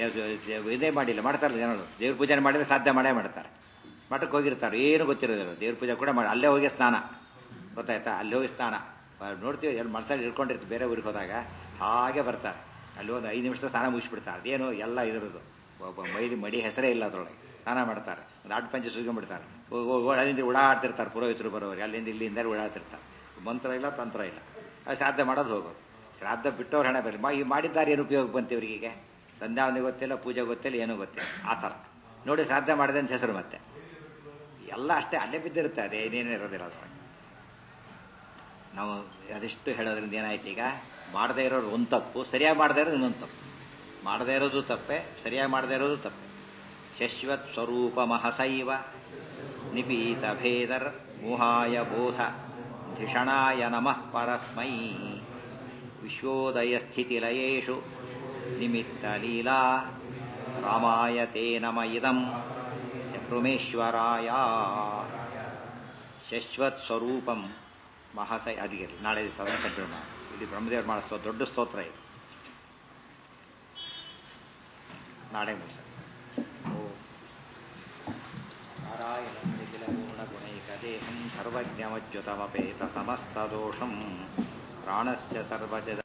ಇದೇ ಮಾಡಿಲ್ಲ ಮಾಡ್ತಾರಲ್ಲ ಜನರು ದೇವ್ರ ಪೂಜೆ ಮಾಡಿದ್ರೆ ಸಾಧ್ಯ ಮಾಡೇ ಮಾಡ್ತಾರೆ ಮಠಕ್ಕೆ ಹೋಗಿರ್ತಾರೆ ಏನು ಗೊತ್ತಿರೋದಿಲ್ಲ ದೇವ್ರ ಪೂಜೆ ಕೂಡ ಮಾಡಿ ಅಲ್ಲೇ ಹೋಗಿ ಸ್ನಾನ ಗೊತ್ತಾಯ್ತಾ ಅಲ್ಲಿ ಹೋಗಿ ಸ್ನಾನ ನೋಡ್ತೀವಿ ಎಲ್ಲಿ ಮನಸ್ಸಲ್ಲಿ ಇಟ್ಕೊಂಡಿರ್ತೀವಿ ಬೇರೆ ಊರಿಗೆ ಹೋದಾಗ ಹಾಗೆ ಬರ್ತಾರೆ ಅಲ್ಲಿ ಒಂದು ಐದು ನಿಮಿಷ ಸ್ನಾನ ಮುಗಿಸ್ಬಿಡ್ತಾರೆ ಅದೇನು ಎಲ್ಲ ಇದ್ರದ್ದು ಒಬ್ಬ ಮೈಲಿ ಮಡಿ ಹೆಸರೇ ಇಲ್ಲ ಅದರೊಳಗೆ ಸ್ನಾನ ಮಾಡ್ತಾರೆ ಒಂದು ಆಟ ಪಂಚ ಸುಗ್ಕೊಂಡ್ಬಿಡ್ತಾರೆ ಅಲ್ಲಿಂದ ಉಡಾಡ್ತಿರ್ತಾರೆ ಪುರೋಹಿತರು ಬರೋರಿಗೆ ಅಲ್ಲಿಂದ ಇಲ್ಲಿಂದ ಉಡಾಡ್ತಿರ್ತಾರೆ ಮಂತ್ರ ಇಲ್ಲ ತಂತ್ರ ಇಲ್ಲ ಅದು ಶ್ರಾದ್ದ ಮಾಡೋದು ಹೋಗೋದು ಶ್ರಾದ್ದ ಬಿಟ್ಟವ್ರು ಹಣ ಬರಲಿ ಈ ಮಾಡಿದ್ದಾರೆ ಏನು ಉಪಯೋಗ ಬಂತು ಇವರಿಗೆ ಸಂಧ್ಯಾವನೆ ಗೊತ್ತಿಲ್ಲ ಪೂಜೆ ಗೊತ್ತಿಲ್ಲ ಏನೂ ಗೊತ್ತಿಲ್ಲ ಆ ಥರ ನೋಡಿ ಶ್ರಾದ್ದ ಮಾಡಿದೆ ಅಂತ ಹೆಸರು ಮತ್ತೆ ಎಲ್ಲ ಅಷ್ಟೇ ಅಲ್ಲೇ ಬಿದ್ದಿರುತ್ತೆ ಅದೇ ಏನೇನು ಇರೋದಿಲ್ಲ ಅದರೊಳಗೆ ನಾವು ಅದೆಷ್ಟು ಹೇಳೋದ್ರಿಂದ ಏನಾಯ್ತು ಈಗ ಮಾಡದೇ ಇರೋದು ಒಂದು ತಪ್ಪು ಸರಿಯಾಗಿ ಮಾಡದೇ ಇರೋದು ಇನ್ನೊಂದು ತಪ್ಪು ಮಾಡದೇ ಇರೋದು ತಪ್ಪೆ ಸರಿಯಾಗಿ ಮಾಡದೇ ಇರೋದು ತಪ್ಪೆ ಶಶ್ವತ್ ಸ್ವರೂಪ ಮಹಸೈವ ನಿಪೀತ ಭೇದರ್ ಮೋಹಾಯ ಬೋಧ ಧಿಷಣಾಯ ನಮಃ ಪರಸ್ಮೈ ವಿಶ್ವೋದಯ ಸ್ಥಿತಿಲಯೇಷು ನಿಮಿತ್ತ ಲೀಲಾ ರಾಮಾಯ ತೇ ನಮ ಇದಂ ಚಕ್ರುಮೇಶ್ವರಾಯ ಶಶ್ವತ್ ಸ್ವರೂಪಂ ಮಹಾಸೈ ಅದಿಗೆ ನಾಳೆ ದಿವಸ ಅದನ್ನು ಕಂಟಿನ್ಯೂ ಮಾಡಿ ಇಲ್ಲಿ ಬ್ರಹ್ಮದೇವರು ಮಾಡೋ ದೊಡ್ಡ ಸ್ತೋತ್ರ ಇದು ನಾಳೆ ಮುಗಿಸ ನಾರಾಯಣಂ ನಿಖಿಲ ಪೂರ್ಣಗುಣೈಕದೇಹಂ ಸರ್ವಜ್ಞಮಚ್ಯುತಮಪೇತ ಸಮಸ್ತದೋಷಂ ಪ್ರಾಣಸ್ಯ ಸರ್ವಜದ